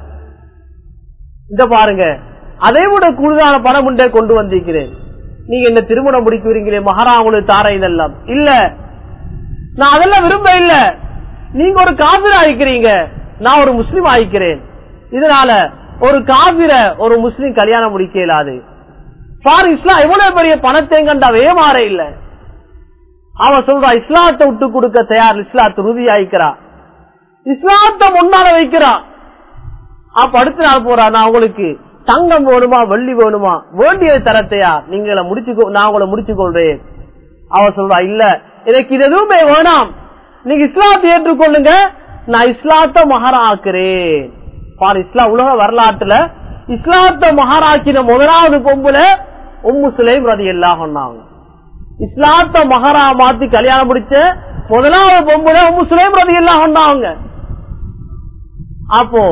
இந்த பாருங்க அதை விட கூடுதலான பணம் உண்டே கொண்டு வந்திருக்கிறேன் நீங்க என்ன திருமணம் முடிக்கிறீங்களே மகாரா உங்களுக்கு தார இதெல்லாம் இல்ல நான் அதெல்லாம் விரும்ப இல்ல நீங்க ஒரு காபிர ஆயிக்கிறீங்க நான் ஒரு முஸ்லீம் ஆயிக்கிறேன் இதனால ஒரு காபிர ஒரு முஸ்லீம் கல்யாணம் முடிக்க இயலாது பாரு இஸ்லாம் எவ்வளவு பெரிய பணத்தை கண்டாவே மாற இல்ல அவன் சொல்றா இஸ்லாத்தை விட்டு கொடுக்க தயார் இஸ்லாத்தை உறுதி ஆயிக்கிறா இஸ்லாத்தை முன்னால வைக்கிறா அப்ப அடுத்த நாள் போறா நான் உங்களுக்கு தங்கம் வேணுமா வெள்ளி வேணுமா வேண்டியது தரத்தையா நீங்க முடிச்சு நான் உங்களை முடிச்சு கொள்றேன் அவ சொல்றா இல்ல எனக்கு இது எதுவுமே வேணாம் நீங்க இஸ்லாத்தை ஏற்றுக்கொள்ளுங்க நான் இஸ்லாத்த மகாரா ஆக்குறேன் பாரு இஸ்லாம் உலக வரலாற்றுல இஸ்லாத்த மகாராக்கின முதலாவது பொம்புல உம்மு சுலைம் ரதி எல்லாம் சொன்னாங்க இஸ்லாத்த மகாரா மாத்தி கல்யாணம் முடிச்ச முதலாவது பொம்புல உம்மு சுலைம் ரதி எல்லாம் சொன்னாங்க அப்போ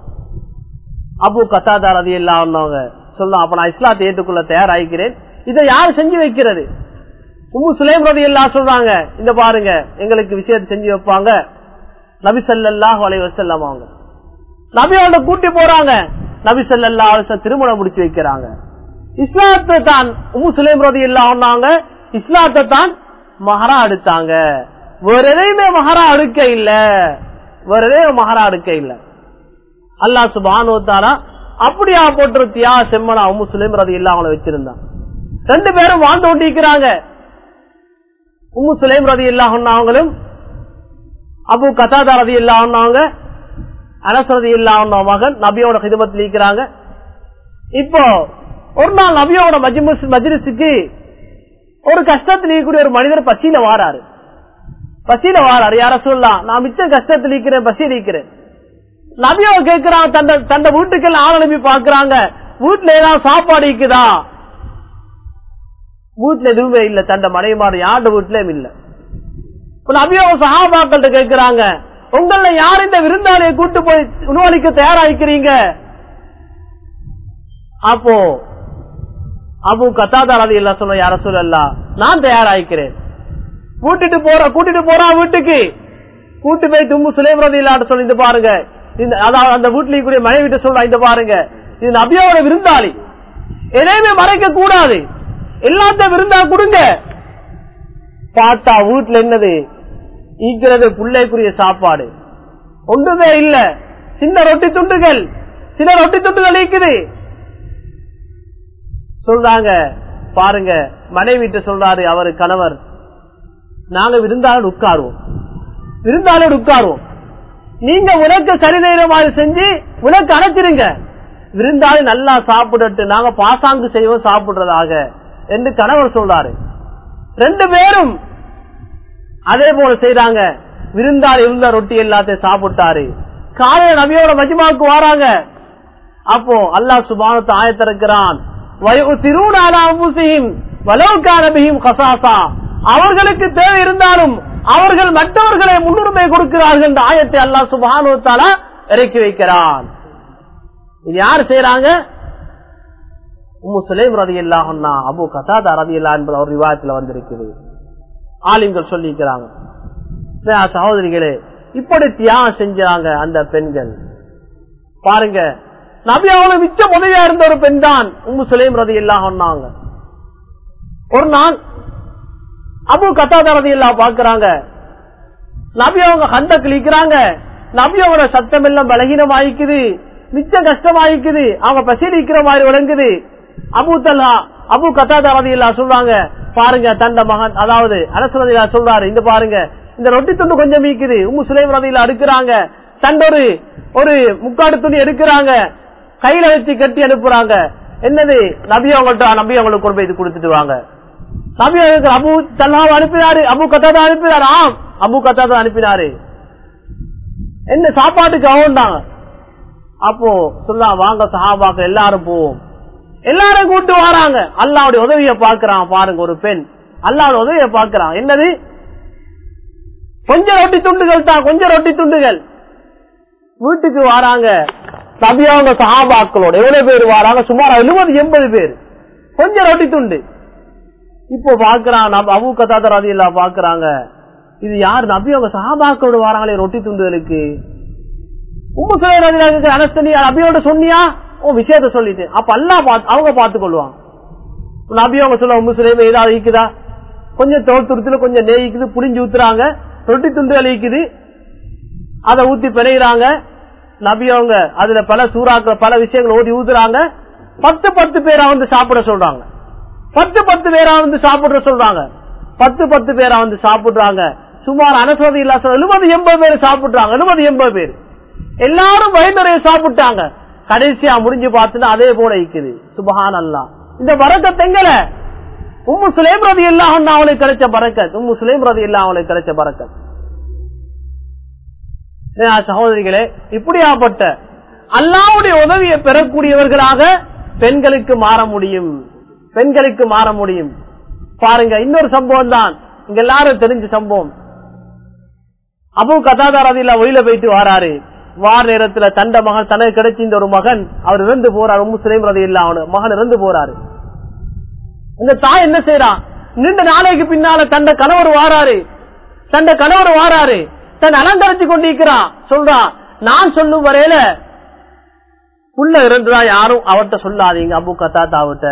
அபு கத்தாதா ரதி எல்லாம் வந்தவங்க சொல்லும் அப்ப நான் இஸ்லாத்தை ஏற்றுக்கொள்ள தயாராகிறேன் இதை யார் செஞ்சு வைக்கிறது உம்மு சுலேம் ரதி எல்லாம் சொல்றாங்க இந்த பாருங்க எங்களுக்கு விஷயத்தை செஞ்சு வைப்பாங்க நபி ஸல்லல்லாஹு அலைஹி வஸல்லம் அவங்க நபி அவங்கள கூட்டி போறாங்க நபி ஸல்லல்லாஹு அலைஹி வஸல்லம் திருமணம் முடிச்சு வைக்கிறாங்க இஸ்லாத்தை தான் உம்மு சுலேம் ரதி எல்லாம் சொன்னாங்க இஸ்லாத்தை தான் மஹரா எடுத்தாங்க வேற எதையுமே மஹரா எடுக்க இல்ல வேற எதையும் மஹரா எடுக்க இல்லை அல்லாஹ் சுபானுவத்தாரா அப்படியா போட்டிருத்தியா செம்மனா உம்மு சுலைம் ரதி இல்ல அவங்கள வச்சிருந்தான் ரெண்டு பேரும் வாழ்ந்து கொண்டிருக்கிறாங்க உம்மு சுலைம் ரதி இல்லா அவங்களும் அபு கதாதா ரதி இல்லா அவங்க அனசரதி இல்லா மகன் நபியோட ஹிதமத்தில் இருக்கிறாங்க இப்போ ஒரு நாள் நபியோட மஜ்லிஸ் மஜ்லிஸுக்கு ஒரு கஷ்டத்தில் இருக்கக்கூடிய ஒரு மனிதர் பசியில வாராரு பசியில வாராரு யார சொல்லலாம் நான் மிச்சம் கஷ்டத்தில் இருக்கிறேன் பசியில் இருக்கிறேன் நபியோ கேட்கிறான் தந்த தந்த வீட்டுக்கெல்லாம் ஆள் அனுப்பி பாக்குறாங்க வீட்டுல ஏதாவது சாப்பாடு இருக்குதா வீட்டுல எதுவுமே இல்ல தந்த மனைவிமாறு யாருடைய வீட்லயும் இல்ல இப்ப நபியோ சகாபாக்கள்கிட்ட கேட்கிறாங்க உங்கள யார் இந்த விருந்தாளியை கூட்டு போய் உணவளிக்க தயாராகிறீங்க அப்போ அபு கத்தாதார் அது எல்லாம் சொல்ல யார சொல்லலாம் நான் தயாராகிறேன் கூட்டிட்டு போற கூட்டிட்டு போறான் வீட்டுக்கு கூட்டு போய் தும்பு சுலேமரதி இல்லாட்ட சொல்லி இந்த பாருங்க இந்த அதாவது அந்த வீட்டுல கூடிய மனைவிட்ட சொல்ல இந்த பாருங்க இது நபியோட விருந்தாளி எதையுமே மறைக்க கூடாது எல்லாத்தையும் விருந்தா கொடுங்க பார்த்தா வீட்டுல என்னது ஈக்கிறது பிள்ளைக்குரிய சாப்பாடு ஒன்றுமே இல்ல சின்ன ரொட்டி துண்டுகள் சின்ன ரொட்டி துண்டுகள் ஈக்குது சொல்றாங்க பாருங்க மனைவிட்ட சொல்றாரு அவரு கணவர் நாங்க விருந்தாளர் உட்காருவோம் விருந்தாளர் உட்காருவோம் நீங்க உனக்கு சரிதேற மாதிரி செஞ்சு உனக்கு அணைச்சிருங்க விருந்தாளி நல்லா சாப்பிடட்டு நாங்க பாசாங்கு செய்வோம் சாப்பிடுறதாக என்று கணவர் சொல்றாரு ரெண்டு பேரும் அதே போல செய்யறாங்க விருந்தாளி இருந்த ரொட்டி எல்லாத்தையும் சாப்பிட்டாரு காலையில நபியோட மஜிமாவுக்கு வராங்க அப்போ அல்லாஹ் சுபானத்தை ஆயத்திருக்கிறான் அவர்களுக்கு தேவை இருந்தாலும் அவர்கள் மற்றவர்களை முன்னுரிமை கொடுக்கிறார்கள் என்ற ஆயத்தை அல்லாஹ் சுபானுவத்தாலா இறக்கி வைக்கிறான் இது யார் செய்யறாங்க உம்மு சுலைம் ரதி இல்லாஹன்னா அபு கதாதா ரதி இல்லா என்பது அவர் விவாதத்தில் வந்திருக்குது ஆலிம்கள் சொல்லிக்கிறாங்க சகோதரிகளே இப்படி தியாகம் செஞ்சாங்க அந்த பெண்கள் பாருங்க நபி அவளை மிச்ச உதவியா இருந்த ஒரு பெண் தான் உம்மு சுலைம் ரதி இல்லாஹன்னாங்க ஒரு நாள் அபு கத்தாதா ரதி இல்லா பாக்குறாங்க நபி அவங்க கண்ட கிழிக்கிறாங்க நபி அவங்களோட சத்தம் எல்லாம் பலகீனம் ஆயிக்குது மிச்சம் கஷ்டமாயிக்குது அவங்க பசிலிக்கிற மாதிரி விளங்குது அபு தல்லா அபு கத்தாதா ரதி இல்லா சொல்றாங்க பாருங்க தண்ட மகன் அதாவது அரசு சொல்றாரு இந்த பாருங்க இந்த ரொட்டி துண்டு கொஞ்சம் மீக்குது உம்மு சுலைம் ரதியில அடுக்கிறாங்க தண்டொரு ஒரு முக்காடு துணி எடுக்கிறாங்க கையில வச்சு கட்டி அனுப்புறாங்க என்னது நபி அவங்கள்ட்ட நபி அவங்களுக்கு கொண்டு போய் இது கொடுத்துட்டு வாங்க நபி அவங்களுக்கு அபு தல்லாவை அனுப்பினாரு அபு கத்தாதா அனுப்பினாரு ஆம் அபு கத்தாதா அனுப்பினாரு என்ன சாப்பாட்டுக்கு அவன்தாங்க அப்போ சொல்லா வாங்க சஹாபாக்க எல்லாரும் போவோம் எல்லாரும் கூட்டு வராங்க அல்லாவுடைய உதவியை பாக்குறான் பாருங்க ஒரு பெண் அல்லாவுடைய உதவியை பாக்குறான் என்னது கொஞ்சம் ரொட்டி துண்டுகள் தான் கொஞ்சம் ரொட்டி துண்டுகள் வீட்டுக்கு வராங்க நபியாவங்க சஹாபாக்களோட எவ்வளவு பேர் வராங்க சுமார் எழுபது எண்பது பேர் கொஞ்சம் ரொட்டி துண்டு இப்போ பாக்குறான் அபு கதாதராதி இல்ல பாக்குறாங்க இது யாரு நபி அவங்க சஹாபாக்களோட வராங்களே ரொட்டி துண்டுகளுக்கு உம்மு சுலைம் அனஸ்தனி நபியோட சொன்னியா ஓ விஷயத்த சொல்லிட்டு அப்ப அல்லா அவங்க பார்த்து கொள்வாங்க நபி அவங்க சொல்ல உம்மு சுலைம் ஏதாவது ஈக்குதா கொஞ்சம் தோத்துருத்துல கொஞ்சம் நெய்க்குது புளிஞ்சு ஊத்துறாங்க ரொட்டி துண்டு அழிக்குது அதை ஊத்தி பிணைகிறாங்க நபி அவங்க அதுல பல சூறாக்கள் பல விஷயங்கள் ஓதி ஊத்துறாங்க பத்து பத்து பேரா வந்து சாப்பிட சொல்றாங்க பத்து பத்து பேரா வந்து சாப்பிடுற சொல்றாங்க பத்து பத்து பேரா வந்து சாப்பிடுறாங்க சுமார் அனசோதி இல்லா எழுபது எண்பது பேர் சாப்பிடுறாங்க எழுபது எண்பது பேர் எல்லாரும் வயதுறைய சாப்பிட்டாங்க கடைசியா முடிஞ்சு பார்த்துட்டு அதே போல இருக்குது சுபஹான் அல்லா இந்த பறக்கத் எங்கல உம்மு சுலேம் ரதி இல்லாம அவளுக்கு கிடைச்ச பறக்கத் உம்மு சுலேம் ரதி இல்லாம அவளுக்கு கிடைச்ச பறக்கத் சகோதரிகளே இப்படியாப்பட்ட அல்லாவுடைய உதவியை பெறக்கூடியவர்களாக பெண்களுக்கு மாற முடியும் பெண்களுக்கு மாற முடியும் பாருங்க இன்னொரு சம்பவம் தான் இங்க எல்லாரும் தெரிஞ்ச சம்பவம் அபு கதாதாரதியில ஒயில போயிட்டு வாராரு வார நேரத்துல தண்ட மகன் தனக்கு கிடைச்சிருந்த ஒரு மகன் அவர் இறந்து போறாரு முஸ்லீம் ரதி இல்ல அவனு மகன் இறந்து போறாரு இந்த தாய் என்ன செய்யறான் நீண்ட நாளைக்கு பின்னால தண்ட கணவர் வாராரு தண்ட கணவர் வாராரு தன் அலங்கரிச்சு கொண்டிருக்கிறான் சொல்றான் நான் சொல்லும் வரையில புள்ள இருந்துதா யாரும் அவர்கிட்ட சொல்லாதீங்க அபு கத்தாத்தாவிட்ட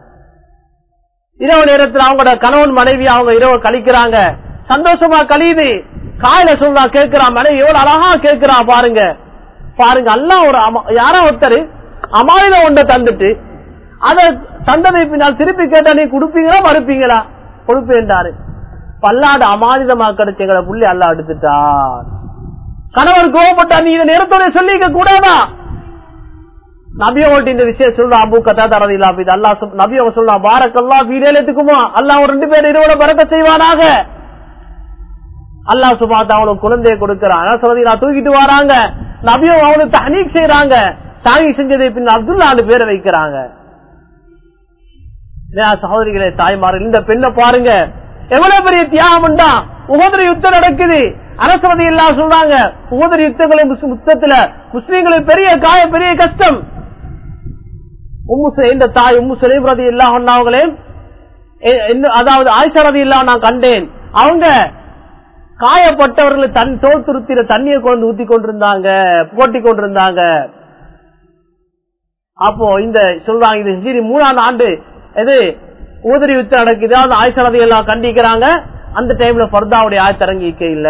இரவு நேரத்தில் அவங்களோட கணவன் மனைவி அவங்க இரவு கழிக்கிறாங்க சந்தோஷமா கழியுது காயில சொல்றா கேட்கிறான் மனைவி எவ்வளவு அழகா கேட்கிறான் பாருங்க பாருங்க எல்லாம் ஒரு யாரோ ஒருத்தர் அமாயுதம் ஒன்றை தந்துட்டு அதை தந்ததை பின்னால் திருப்பி கேட்டா நீ கொடுப்பீங்களா மறுப்பீங்களா கொடுப்பேன்டாரு பல்லாடு அமானிதமா கிடைச்ச எங்களை புள்ளி அல்ல எடுத்துட்டார் கணவர் கோவப்பட்டா நீ இதை நேரத்தோட சொல்லிக்க கூடாதா நபியோட இந்த விஷயம் சொல்ற அபு கதா தரது இல்லா அல்லா நபியோ சொல்லா பாரக்கல்லா வீடேலத்துக்குமா அல்லா ஒரு ரெண்டு பேர் இருவட பறக்க செய்வானாக அல்லா சுபாத் அவனுக்கு குழந்தைய கொடுக்கிறான் நான் தூக்கிட்டு வராங்க நபியோ அவனுக்கு தனீக் செய்யறாங்க தாங்கி செஞ்சதை பின் அப்துல்லாண்டு பேரை வைக்கிறாங்க சகோதரிகளே தாய்மார்கள் இந்த பெண்ணை பாருங்க எவ்வளவு பெரிய தியாகம் உகதிர யுத்தம் நடக்குது அரசவதி எல்லாம் சொல்றாங்க உகதிர யுத்தங்களை யுத்தத்துல முஸ்லீம்களுக்கு பெரிய காய பெரிய கஷ்டம் உம்மு இந்த தாய் உம்மு சுலைம் ரதி இல்லா அவங்களே அதாவது ஆயிஷா ரதி இல்லா நான் கண்டேன் அவங்க காயப்பட்டவர்களை தன் தோல் துருத்திர தண்ணியை கொண்டு ஊத்தி கொண்டிருந்தாங்க போட்டி கொண்டிருந்தாங்க அப்போ இந்த சொல்றாங்க இது ஹிஜிரி மூணாம் ஆண்டு எது ஊதரி யுத்தம் நடக்குது அந்த ஆயுசரதை எல்லாம் கண்டிக்கிறாங்க அந்த டைம்ல பர்தாவுடைய ஆயத்தரங்கிக்க இல்ல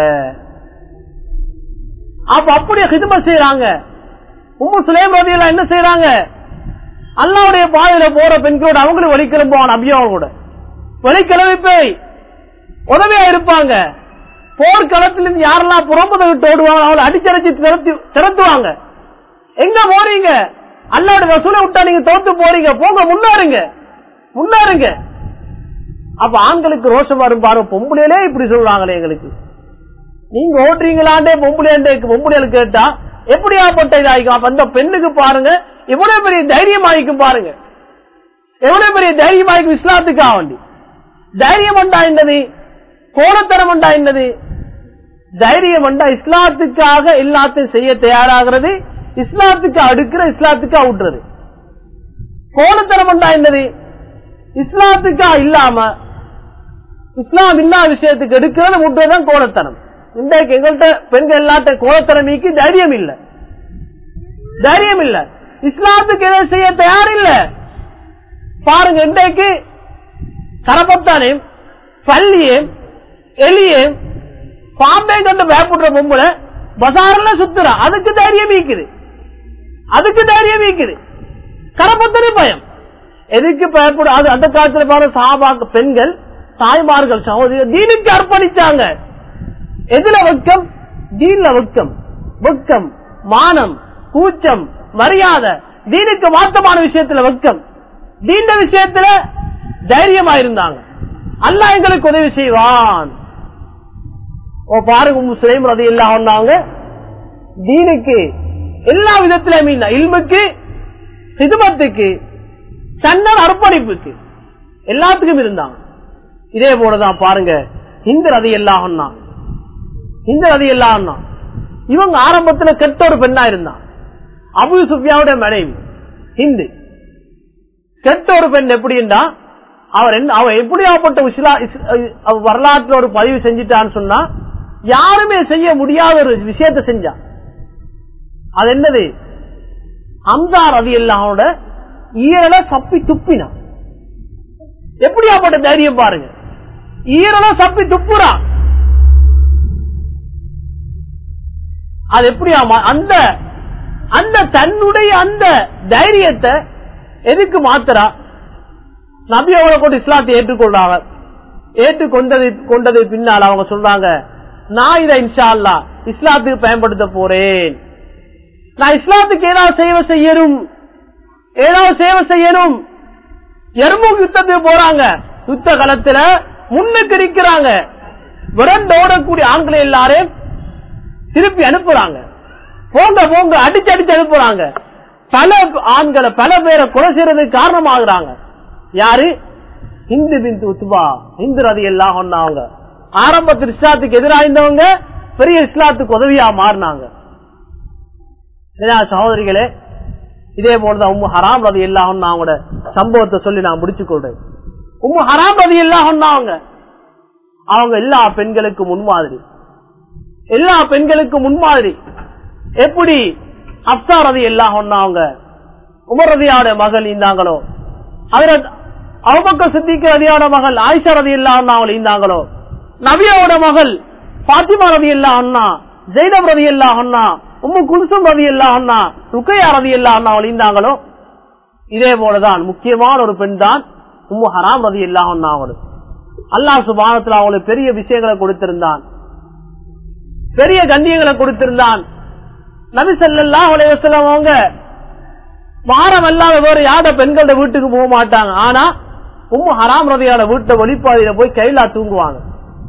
அப்ப அப்படியே ஹிதும செய்யறாங்க உம்மு சுலேம் ரதியெல்லாம் என்ன செய்யறாங்க அல்லாவுடைய பாதையில போற பெண்களோட அவங்களும் வலிக்கிளம்புவான் அபியாவும் கூட வலிக்கிளம்பி போய் உதவியா இருப்பாங்க போர்க்களத்திலிருந்து யாரெல்லாம் புறம்பதை விட்டு ஓடுவாங்க அவளை அடிச்சரைச்சு திறத்துவாங்க எங்க போறீங்க அல்லாட வசூலை விட்டா நீங்க தோத்து போறீங்க போங்க முன்னாருங்க முன்னாருங்க அப்ப ஆண்களுக்கு ரோஷம் வரும் பாருங்க பொம்பளையிலே இப்படி சொல்றாங்களே எங்களுக்கு நீங்க ஓட்டுறீங்களாண்டே பொம்பளையாண்டே பொம்பளைகள் கேட்டா எப்படியாப்பட்ட இதாயிக்கும் அப்ப அந்த பெண்ணுக்கு பாருங்க எவ்வளவு பெரிய தைரியம் ஆயிக்கும் பாருங்க எவ்வளவு பெரிய தைரியம் ஆயிக்கும் இஸ்லாத்துக்கு ஆவண்டி தைரியம் உண்டாயின்றது கோலத்தனம் உண்டாயின்றது தைரியம் வந்தா இஸ்லாத்துக்காக எல்லாத்தையும் செய்ய தயாராகிறது இஸ்லாத்துக்கு அடுக்கிற இஸ்லாத்துக்கு அவுட்டுறது கோலத்தனம் வந்தா என்னது இஸ்லாத்துக்கா இல்லாம இஸ்லாம் இல்லாத விஷயத்துக்கு எடுக்கிறது முட்டுறதுதான் கோலத்தனம் இன்றைக்கு எங்கள்கிட்ட பெண்கள் எல்லாத்த கோலத்தனம் நீக்கி தைரியம் இல்ல தைரியம் இல்ல இஸ்லாத்துக்கு எதை செய்ய தயார் இல்ல பாருங்க இன்றைக்கு கரபத்தானே பள்ளியே எலியே பாம்பே கண்டு பயப்படுற பொம்பளை பசாரில் சுத்துறா அதுக்கு தைரியம் ஈக்குது அதுக்கு தைரியம் ஈக்குது கரபத்தனே பயம் எதுக்கு பயப்படும் அது அந்த காலத்துல பாருங்க சாபாக்கு பெண்கள் தாய்மார்கள் சகோதரிகள் தீனுக்கு அர்ப்பணிச்சாங்க எதுல வெக்கம் தீன்ல வெக்கம் வெக்கம் மானம் கூச்சம் மரியாதை தீனுக்கு மாற்றமான விஷயத்துல வெக்கம் தீண்ட விஷயத்துல தைரியமா இருந்தாங்க அல்லாஹ் எங்களுக்கு உதவி செய்வான் ஓ பாருங்க முஸ்லீம் ரதி எல்லாம் வந்தாங்க தீனுக்கு எல்லா விதத்திலும் இல்முக்கு சிதுமத்துக்கு தன்னர் அர்ப்பணிப்புக்கு எல்லாத்துக்கும் இருந்தாங்க இதே போலதான் பாருங்க இந்த ரதி எல்லாம் இந்த ரதி எல்லாம் இவங்க ஆரம்பத்துல கெட்ட ஒரு பெண்ணா இருந்தான் அபு சுஃபியாவுடைய மனைவி ஹிந்து கெட்ட ஒரு பெண் எப்படின்னா அவர் என்ன அவர் எப்படியாப்பட்ட இஸ்லா- இஸ்- அஹ் வரலாற்றுல ஒரு பதிவு செஞ்சிட்டான்னு சொன்னா யாருமே செய்ய முடியாத ஒரு விஷயத்தை செஞ்சா அது என்னது அம்சா ரவி எல்லாவோட ஈரலை சப்பி துப்பினான் எப்படியாப்பட்ட தைரியம் பாருங்க ஈரலை சப்பி துப்புறான் அது எப்படியா மா- அந்த அந்த தன்னுடைய அந்த தைரியத்தை எதுக்கு மாத்துறா நபி அவங்களை கொண்டு இஸ்லாத்தை ஏற்றுக்கொள்றாங்க ஏற்றுக்கொண்டது கொண்டது பின்னால் அவங்க சொல்றாங்க நான் இதை இன்ஷா அல்லா இஸ்லாத்துக்கு பயன்படுத்த போறேன் நான் இஸ்லாத்துக்கு ஏதாவது சேவை செய்யணும் ஏதாவது சேவை செய்யணும் எறும்பு யுத்தத்துக்கு போறாங்க யுத்த காலத்துல முன்னுக்கு நிக்கிறாங்க விரண்டு ஓடக்கூடிய ஆண்களை எல்லாரும் திருப்பி அனுப்புறாங்க போங்க போங்க அடிச்சு அடிச்சு அனுப்புறாங்க பல ஆண்களை பல பேரை கொலை செய்யறதுக்கு காரணமாகறாங்க யாரு இந்து பிந்து உத்துபா இந்து ரதி எல்லாம் ஒன்னாங்க ஆரம்பத்தில் இஸ்லாத்துக்கு எதிராக இருந்தவங்க பெரிய இஸ்லாத்துக்கு உதவியா மாறினாங்க ஏன்னா, சகோதரிகளே இதே போலதான் உம்மு ஹராம் ரதி எல்லாம் அவங்களோட சம்பவத்தை சொல்லி நான் முடிச்சு கொள்றேன் உம்மு ஹராம் ரதி எல்லாம் அவங்க அவங்க எல்லா பெண்களுக்கு முன்மாதிரி எல்லா பெண்களுக்கு முன்மாதிரி எப்படி அப்சா ரதி எல்லாம் அவங்க உமர் ரதியாவுடைய மகள் இருந்தாங்களோ அதுல அவபக்க சித்திக்க ரதியோட மகள் ஆயிஷா ரதி எல்லாம் அவங்க இருந்தாங்களோ நபியாவோட மகள் பாத்திமா ரதி எல்லாம் அண்ணா ஜெய்னப் ரதி எல்லாம் அண்ணா உம்மு குல்சும் ரதி எல்லாம் அண்ணா ருக்கையா ரதி எல்லாம் அண்ணா இருந்தாங்களோ இதே போலதான் முக்கியமான ஒரு பெண் தான் உம்மு ஹராம் ரதி எல்லாம் அண்ணா அவங்களுக்கு அல்லாஹ் சுபானத்துல அவங்களுக்கு பெரிய விஷயங்களை கொடுத்திருந்தான் பெரிய கண்ணியங்களை கொடுத்திருந்தான் நபி ஸல்லல்லாஹு அலைஹி வஸல்லம் அவங்க வாரம் அல்லாத வேற யார பெண்களோட வீட்டுக்கு போக மாட்டாங்க ஆனா உம்மு ஹராம் ரதியோட வீட்டை வெளிப்பாதையில போய் கைலா தூங்குவாங்க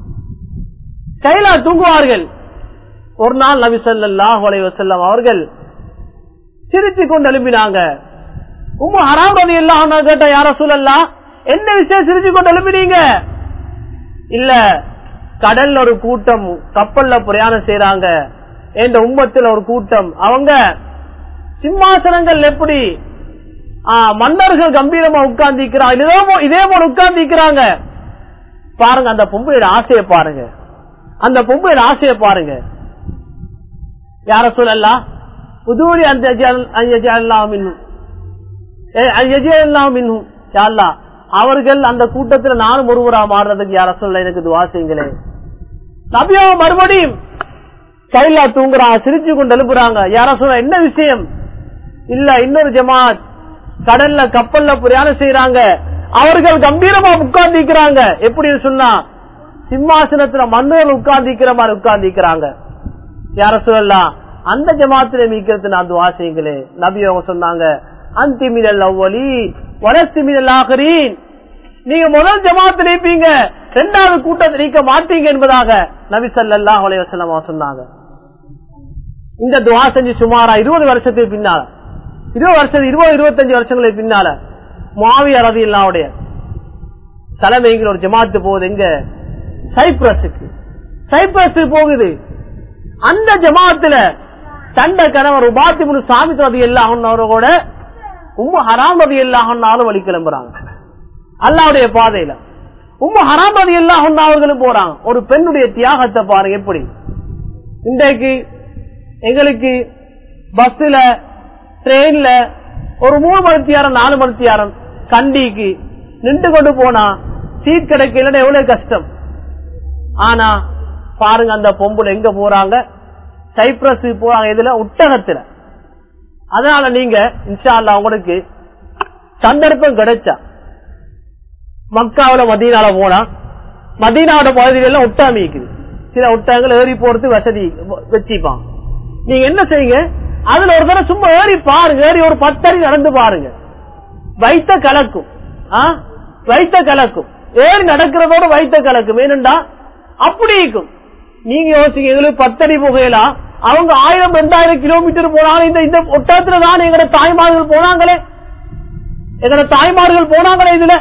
கைலா தூங்குவார்கள் ஒரு நாள் நபி ஸல்லல்லாஹு அலைஹி வஸல்லம் அவர்கள் சிரித்துக் கொண்டு எழுப்பினாங்க உம்மு ஹராம் ரதி எல்லாம் கேட்ட யார சொல்லலாம் என்ன விஷயம் சிரிச்சு கொண்டு எழுப்பினீங்க இல்ல கடல்ல ஒரு கூட்டம் கப்பல்ல பிரயாணம் செய்யறாங்க என்ற உம்மத்தில் ஒரு கூட்டம் அவங்க சிம்மாசனங்கள் எப்படி ஆ, மன்னர்கள் கம்பீரமா உட்கார்ந்திருக்கிறாங்க இதே போ- இதே போல உட்கார்ந்திருக்கிறாங்க பாருங்க அந்த பொம்பளையோட ஆசையை பாருங்க அந்த பொம்பளையோட ஆசையை பாருங்க யார சொல்லலாம் புதூரி அந்த அவர்கள் அந்த கூட்டத்துல நானும் ஒருவரா மாறுறதுக்கு யார சொல்ல எனக்கு துவா செய்யுங்களே நபியோ மறுபடியும் கைலா தூங்குறாங்க சிரிச்சு கொண்டு எழுப்புறாங்க யார சொல்ல என்ன விஷயம் இல்ல இன்னொரு ஜமாத் கடல்ல கப்பல்ல பிரயாணம் செய்யறாங்க அவர்கள் கம்பீரமா உட்கார்ந்திருக்கிறாங்க எப்படின்னு சொன்னா சிம்மாசனத்துல மன்னர்கள் உட்கார்ந்திருக்கிற மாதிரி உட்கார்ந்திருக்கிறாங்க யார சொல்லலாம் அந்த ஜமாத்துல மீக்கிறது நான் துவா செய்யுங்களே நபி அவங்க சொன்னாங்க அந்தி மினல் அவ்வளி வளர்ச்சி மினல் ஆகரீன் நீங்க முதல் ஜமாத்துல இருப்பீங்க இரண்டாவது கூட்டத்தை நீக்க மாட்டீங்க என்பதாக நபி ஸல்லல்லாஹு அலைஹி வஸல்லம் அவங்க சொன்னாங்க இந்த துவா செஞ்சு சுமாரா இருபது வருஷத்துக்கு பின்னால இருபது வருஷம் இருபது இருபத்தஞ்சு வருஷங்களுக்கு பின்னால மாவிய ரதி இல்லாவுடைய தலைமைங்கிற ஒரு ஜமாத்து போகுது எங்க சைப்ரஸுக்கு சைப்ரஸ் போகுது அந்த ஜமாத்துல தண்ட கணவர் உபாத்தி முன் சாமி ரதி எல்லாஹன்னவரோட உம்மு ஹராம் ரதி எல்லாஹன்னாலும் வழி கிளம்புறாங்க அல்லாவுடைய பாதையில உம்மு ஹராம் ரதி எல்லாஹன்னா அவர்களும் போறாங்க ஒரு பெண்ணுடைய தியாகத்தை பாருங்க எப்படி இன்றைக்கு எங்களுக்கு பஸ்ல ட்ரெயின்ல ஒரு மூணு மணித்தியாரம் நாலு மணித்தியாரம் கண்டிக்கு நின்று கொண்டு போனா சீட் கிடைக்கலன்னா எவ்வளவு கஷ்டம் ஆனா பாருங்க அந்த பொம்புல எங்க போறாங்க சைப்ரஸ் போறாங்க இதுல உட்டகத்துல அதனால நீங்க இன்ஷா அல்லா உங்களுக்கு சந்தர்ப்பம் கிடைச்சா மக்காவில மதீனால போனா மதீனாவோட பகுதிகளெல்லாம் ஒட்டாமி இருக்குது சில ஒட்டகங்கள் ஏறி போறது வசதி வச்சுப்பான் நீங்க என்ன செய்யுங்க அதுல ஒரு தடவை சும்மா ஏறி பாருங்க ஏறி ஒரு பத்தடி நடந்து பாருங்க வைத்த கலக்கும் ஆ? வைத்த கலக்கும் ஏறி நடக்கிறதோட வைத்த கலக்கும் ஏனென்றா அப்படி இருக்கும் நீங்க யோசிங்க எங்களுக்கு பத்தடி புகையலாம் அவங்க ஆயிரம் ரெண்டாயிரம் கிலோமீட்டர் போனாலும் இந்த இந்த ஒட்டத்துல தான் எங்கட தாய்மார்கள் போனாங்களே எங்கட தாய்மார்கள் போனாங்களே இதுல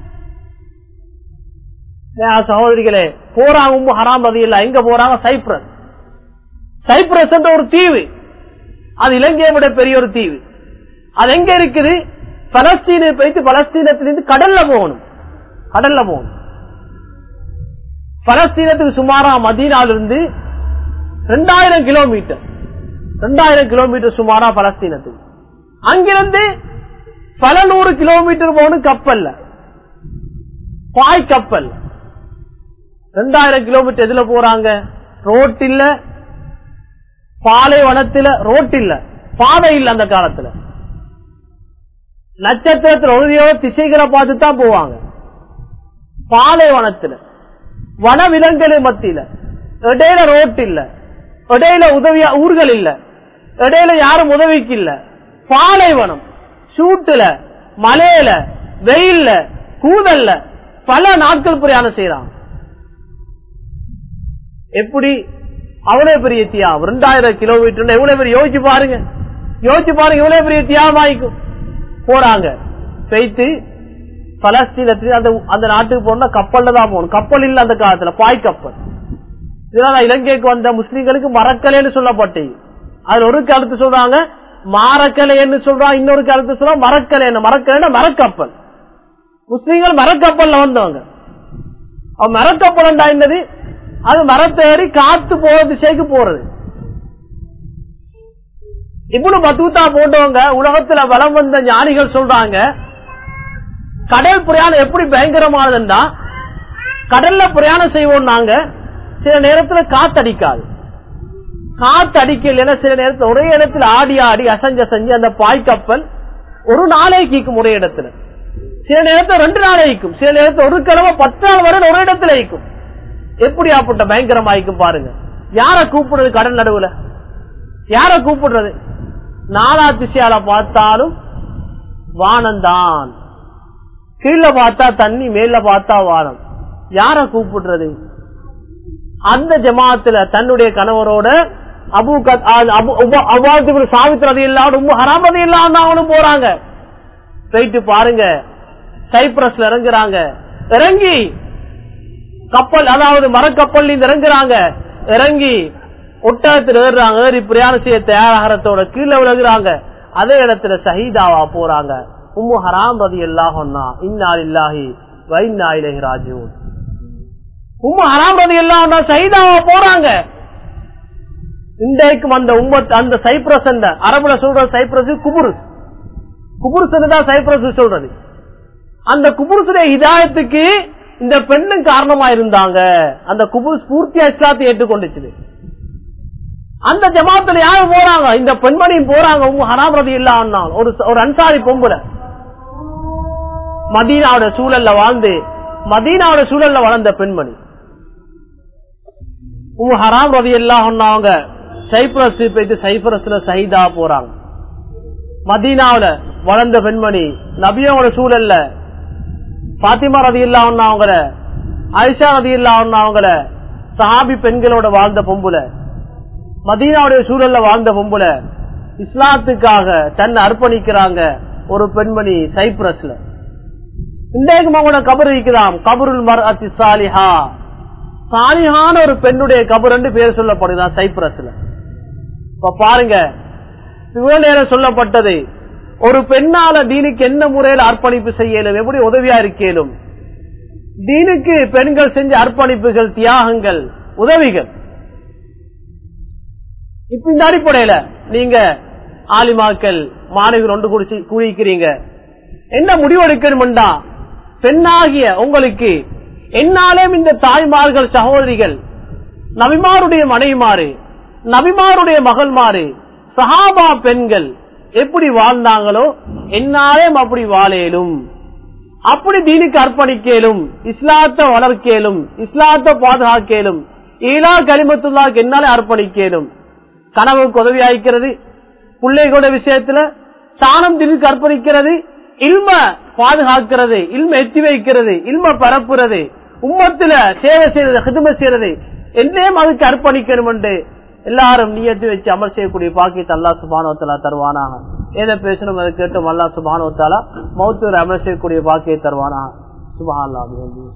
ஏன் சகோதரிகளே போறாங்க உம்மு ஹராம் பதியில் எங்க போறாங்க சைப்ரஸ் சைப்ரஸ் என்ற ஒரு தீவு அது இலங்கையை விட பெரிய ஒரு தீவு அது எங்க இருக்குது பலஸ்தீனை போயிட்டு பலஸ்தீனத்திலிருந்து கடல்ல போகணும் கடல்ல போகணும் பலஸ்தீனத்துக்கு சுமாரா மதீனாலிருந்து ரெண்டாயிரம் கிலோமீட்டர் ரெண்டாயிரம் கிலோமீட்டர் சுமாரா பலஸ்தீனத்துக்கு அங்கிருந்து பல நூறு கிலோமீட்டர் போகணும் கப்பல்ல பாய் கப்பல் ரெண்டாயிரம் கிலோமீட்டர் எதுல போறாங்க ரோட் இல்ல பாலைவனத்துல ரோட் இல்ல பாதை இல்ல அந்த காலத்துல நட்சத்திரத்தில் ஒழுதியோ திசைகளை பார்த்து தான் போவாங்க பாலைவனத்துல வனவிலங்குகள் மத்தியில இடையில ரோட் இல்ல இடையில உதவியா ஊர்கள் இல்ல இடையில யாரும் உதவிக்கு இல்ல பாலைவனம் சூட்டுல மலையில வெயில்ல கூதல்ல பல நாட்கள் பிரயாணம் செய்யறாங்க எப்படி அவ்வளவு பெரிய தியாகம் ரெண்டாயிரம் கிலோமீட்டர் எவ்வளவு பெரிய யோசிச்சு பாருங்க யோசிச்சு பாருங்க இவ்வளவு பெரிய தியாகம் ஆயிக்கும் போறாங்க பெய்த்து பலஸ்தீனத்தில் அந்த அந்த நாட்டுக்கு போனா கப்பல்ல தான் போகணும் கப்பல் இல்ல அந்த காலத்துல பாய் கப்பல் இதனால இலங்கைக்கு வந்த முஸ்லீம்களுக்கு மரக்கலைன்னு சொல்லப்பட்டு அதுல ஒரு கருத்து சொல்றாங்க மாரக்கலைன்னு சொல்றாங்க இன்னொரு கருத்து சொல்றாங்க மரக்கலை மரக்கலைன்னா மரக்கப்பல் முஸ்லீம்கள் மரக்கப்பல்ல வந்தவங்க அவன் மரக்கப்பல் என்னது அது மரத்தேறி காத்து போற திசைக்கு போறது இப்படி பத்தூத்தா போட்டவங்க உலகத்துல வளம் வந்த ஞானிகள் சொல்றாங்க கடல் பிரயாணம் எப்படி பயங்கரமானதுன்னா கடல்ல பிரயாணம் செய்வோம் நாங்க சில நேரத்துல காத்தடிக்காது காத்து அடிக்கல சில நேரத்துல ஒரே இடத்துல ஆடி ஆடி அசஞ்சு அசஞ்சு அந்த பாய்க்கப்பல் ஒரு நாளைக்கு ஒரே இடத்துல சில நேரத்துல ரெண்டு நாளைக்கும் சில நேரத்துல ஒரு கிழமை பத்து நாள் வரை ஒரு இடத்துல இருக்கும் எப்படி ஆப்பட்ட பயங்கரமாயிக்கும் பாருங்க யார கூப்பிடுறது கடல் நடுவுல யார கூப்பிடுறது நாலா திசையால பார்த்தாலும் வானந்தான் கீழே பார்த்தா தண்ணி மேல பார்த்தா வானம் யார கூப்பிடுறது அந்த ஜமாத்துல தன்னுடைய கணவரோட அபு சாவித்திரதை இல்லாத உம்மு ஹராமதி இல்லாம அவனும் போறாங்க போயிட்டு பாருங்க சைப்ரஸ்ல இறங்குறாங்க இறங்கி கப்பல் அதாவது மரக்கப்பல் இறங்குறாங்க இறங்கி ஒட்டகத்தில் ஏறுறாங்க ஏறி பிரயாணம் செய்ய தயாராகிறதோட கீழே விழுகிறாங்க அதே இடத்துல சஹீதாவா போறாங்க உம்மு ஹராம் ரதி எல்லாஹொன்னா இந்நாள் இல்லாஹி வைநா இலகி ராஜூன் உம்மு ஹராம் ரதி எல்லாஹொன்னா சஹீதாவா போறாங்க இன்றைக்கும் அந்த உம்மத் அந்த சைப்ரஸ் அந்த அரபுல சொல்ற சைப்ரஸ் குபுருஸ் குபுருஸ் தான் சைப்ரஸ் சொல்றது அந்த குபுருசுடைய இதாயத்துக்கு இந்த பெண்ணும் காரணமா இருந்தாங்க அந்த குபுருஸ் பூர்த்தியா இஸ்லாத்தை ஏற்றுக்கொண்டுச்சு அந்த ஜமாத்துல யாரு போறாங்க இந்த பெண்மணியும் போறாங்க உங்க ஹராம் ரதி இல்லா ஒரு ஒரு அன்சாரி பொம்புல மதீனாவோட சூழல்ல வாழ்ந்து மதீனாவோட சூழல்ல வளர்ந்த பெண்மணி உங்க ஹராம் ரதி எல்லாம் அவங்க சைப்ரஸ் போயிட்டு சைப்ரஸ்ல சைதா போறாங்க மதீனாவில வளர்ந்த பெண்மணி நபியோட சூழல்ல பாத்திமா ரதி இல்லா அவங்கள ஆயிஷா ரதி இல்லா அவங்கள சஹாபி பெண்களோட வாழ்ந்த பொம்புல மதீனாவுடைய சூழல்ல வாழ்ந்த பொம்புல இஸ்லாத்துக்காக தன்னை அர்ப்பணிக்கிறாங்க ஒரு பெண்மணி சைப்ரஸ்ல இன்றைக்கும் அவங்களோட கபர் இருக்கிறான் கபருல் மர் அத்தி சாலிஹா சாலியான ஒரு பெண்ணுடைய கபர் என்று பேர் சொல்லப்படுதான் சைப்ரஸ்ல இப்ப பாருங்க இவ்வளவு நேரம் சொல்லப்பட்டது ஒரு பெண்ணால தீனுக்கு என்ன முறையில் அர்ப்பணிப்பு செய்யலும் எப்படி உதவியா இருக்கலும் தீனுக்கு பெண்கள் செஞ்ச அர்ப்பணிப்புகள் தியாகங்கள் உதவிகள் இப்ப இந்த அடிப்படையில நீங்க ஆலிமாக்கள் மாணவிகள் ஒன்று குடிச்சு குடிக்கிறீங்க என்ன முடிவெடுக்கணும்டா பெண்ணாகிய உங்களுக்கு என்னாலும் இந்த தாய்மார்கள் சகோதரிகள் நபிமாருடைய மனைவிமாறு நபிமாருடைய மகள்மாறு சஹாபா பெண்கள் எப்படி வாழ்ந்தாங்களோ என்னாலும் அப்படி வாழேலும் அப்படி தீனுக்கு அர்ப்பணிக்கலும் இஸ்லாத்தை வளர்க்கலும் இஸ்லாத்தை பாதுகாக்கலும் ஈலா கலிமத்துல்லாக்கு என்னாலே அர்ப்பணிக்கலும் கனவுக்கு உதவி ஆயிக்கிறது பிள்ளைகளோட விஷயத்துல தானம் திருக்கு அர்ப்பணிக்கிறது இல்ம பாதுகாக்கிறது இல்ம எத்தி வைக்கிறது இல்ம பரப்புறது உம்மத்துல சேவை செய்யறது ஹிதும செய்யறது என்னையும் அதுக்கு அர்ப்பணிக்கணும் என்று எல்லாரும் நீயத்து வச்சு அமல் செய்யக்கூடிய பாக்கியத்தை அல்லா சுபானோத்தலா தருவானாக எதை பேசணும் அதை கேட்டும் அல்லா சுபானோத்தாலா மௌத்தூர் அமல் செய்யக்கூடிய பாக்கியை தருவானாக சுபான்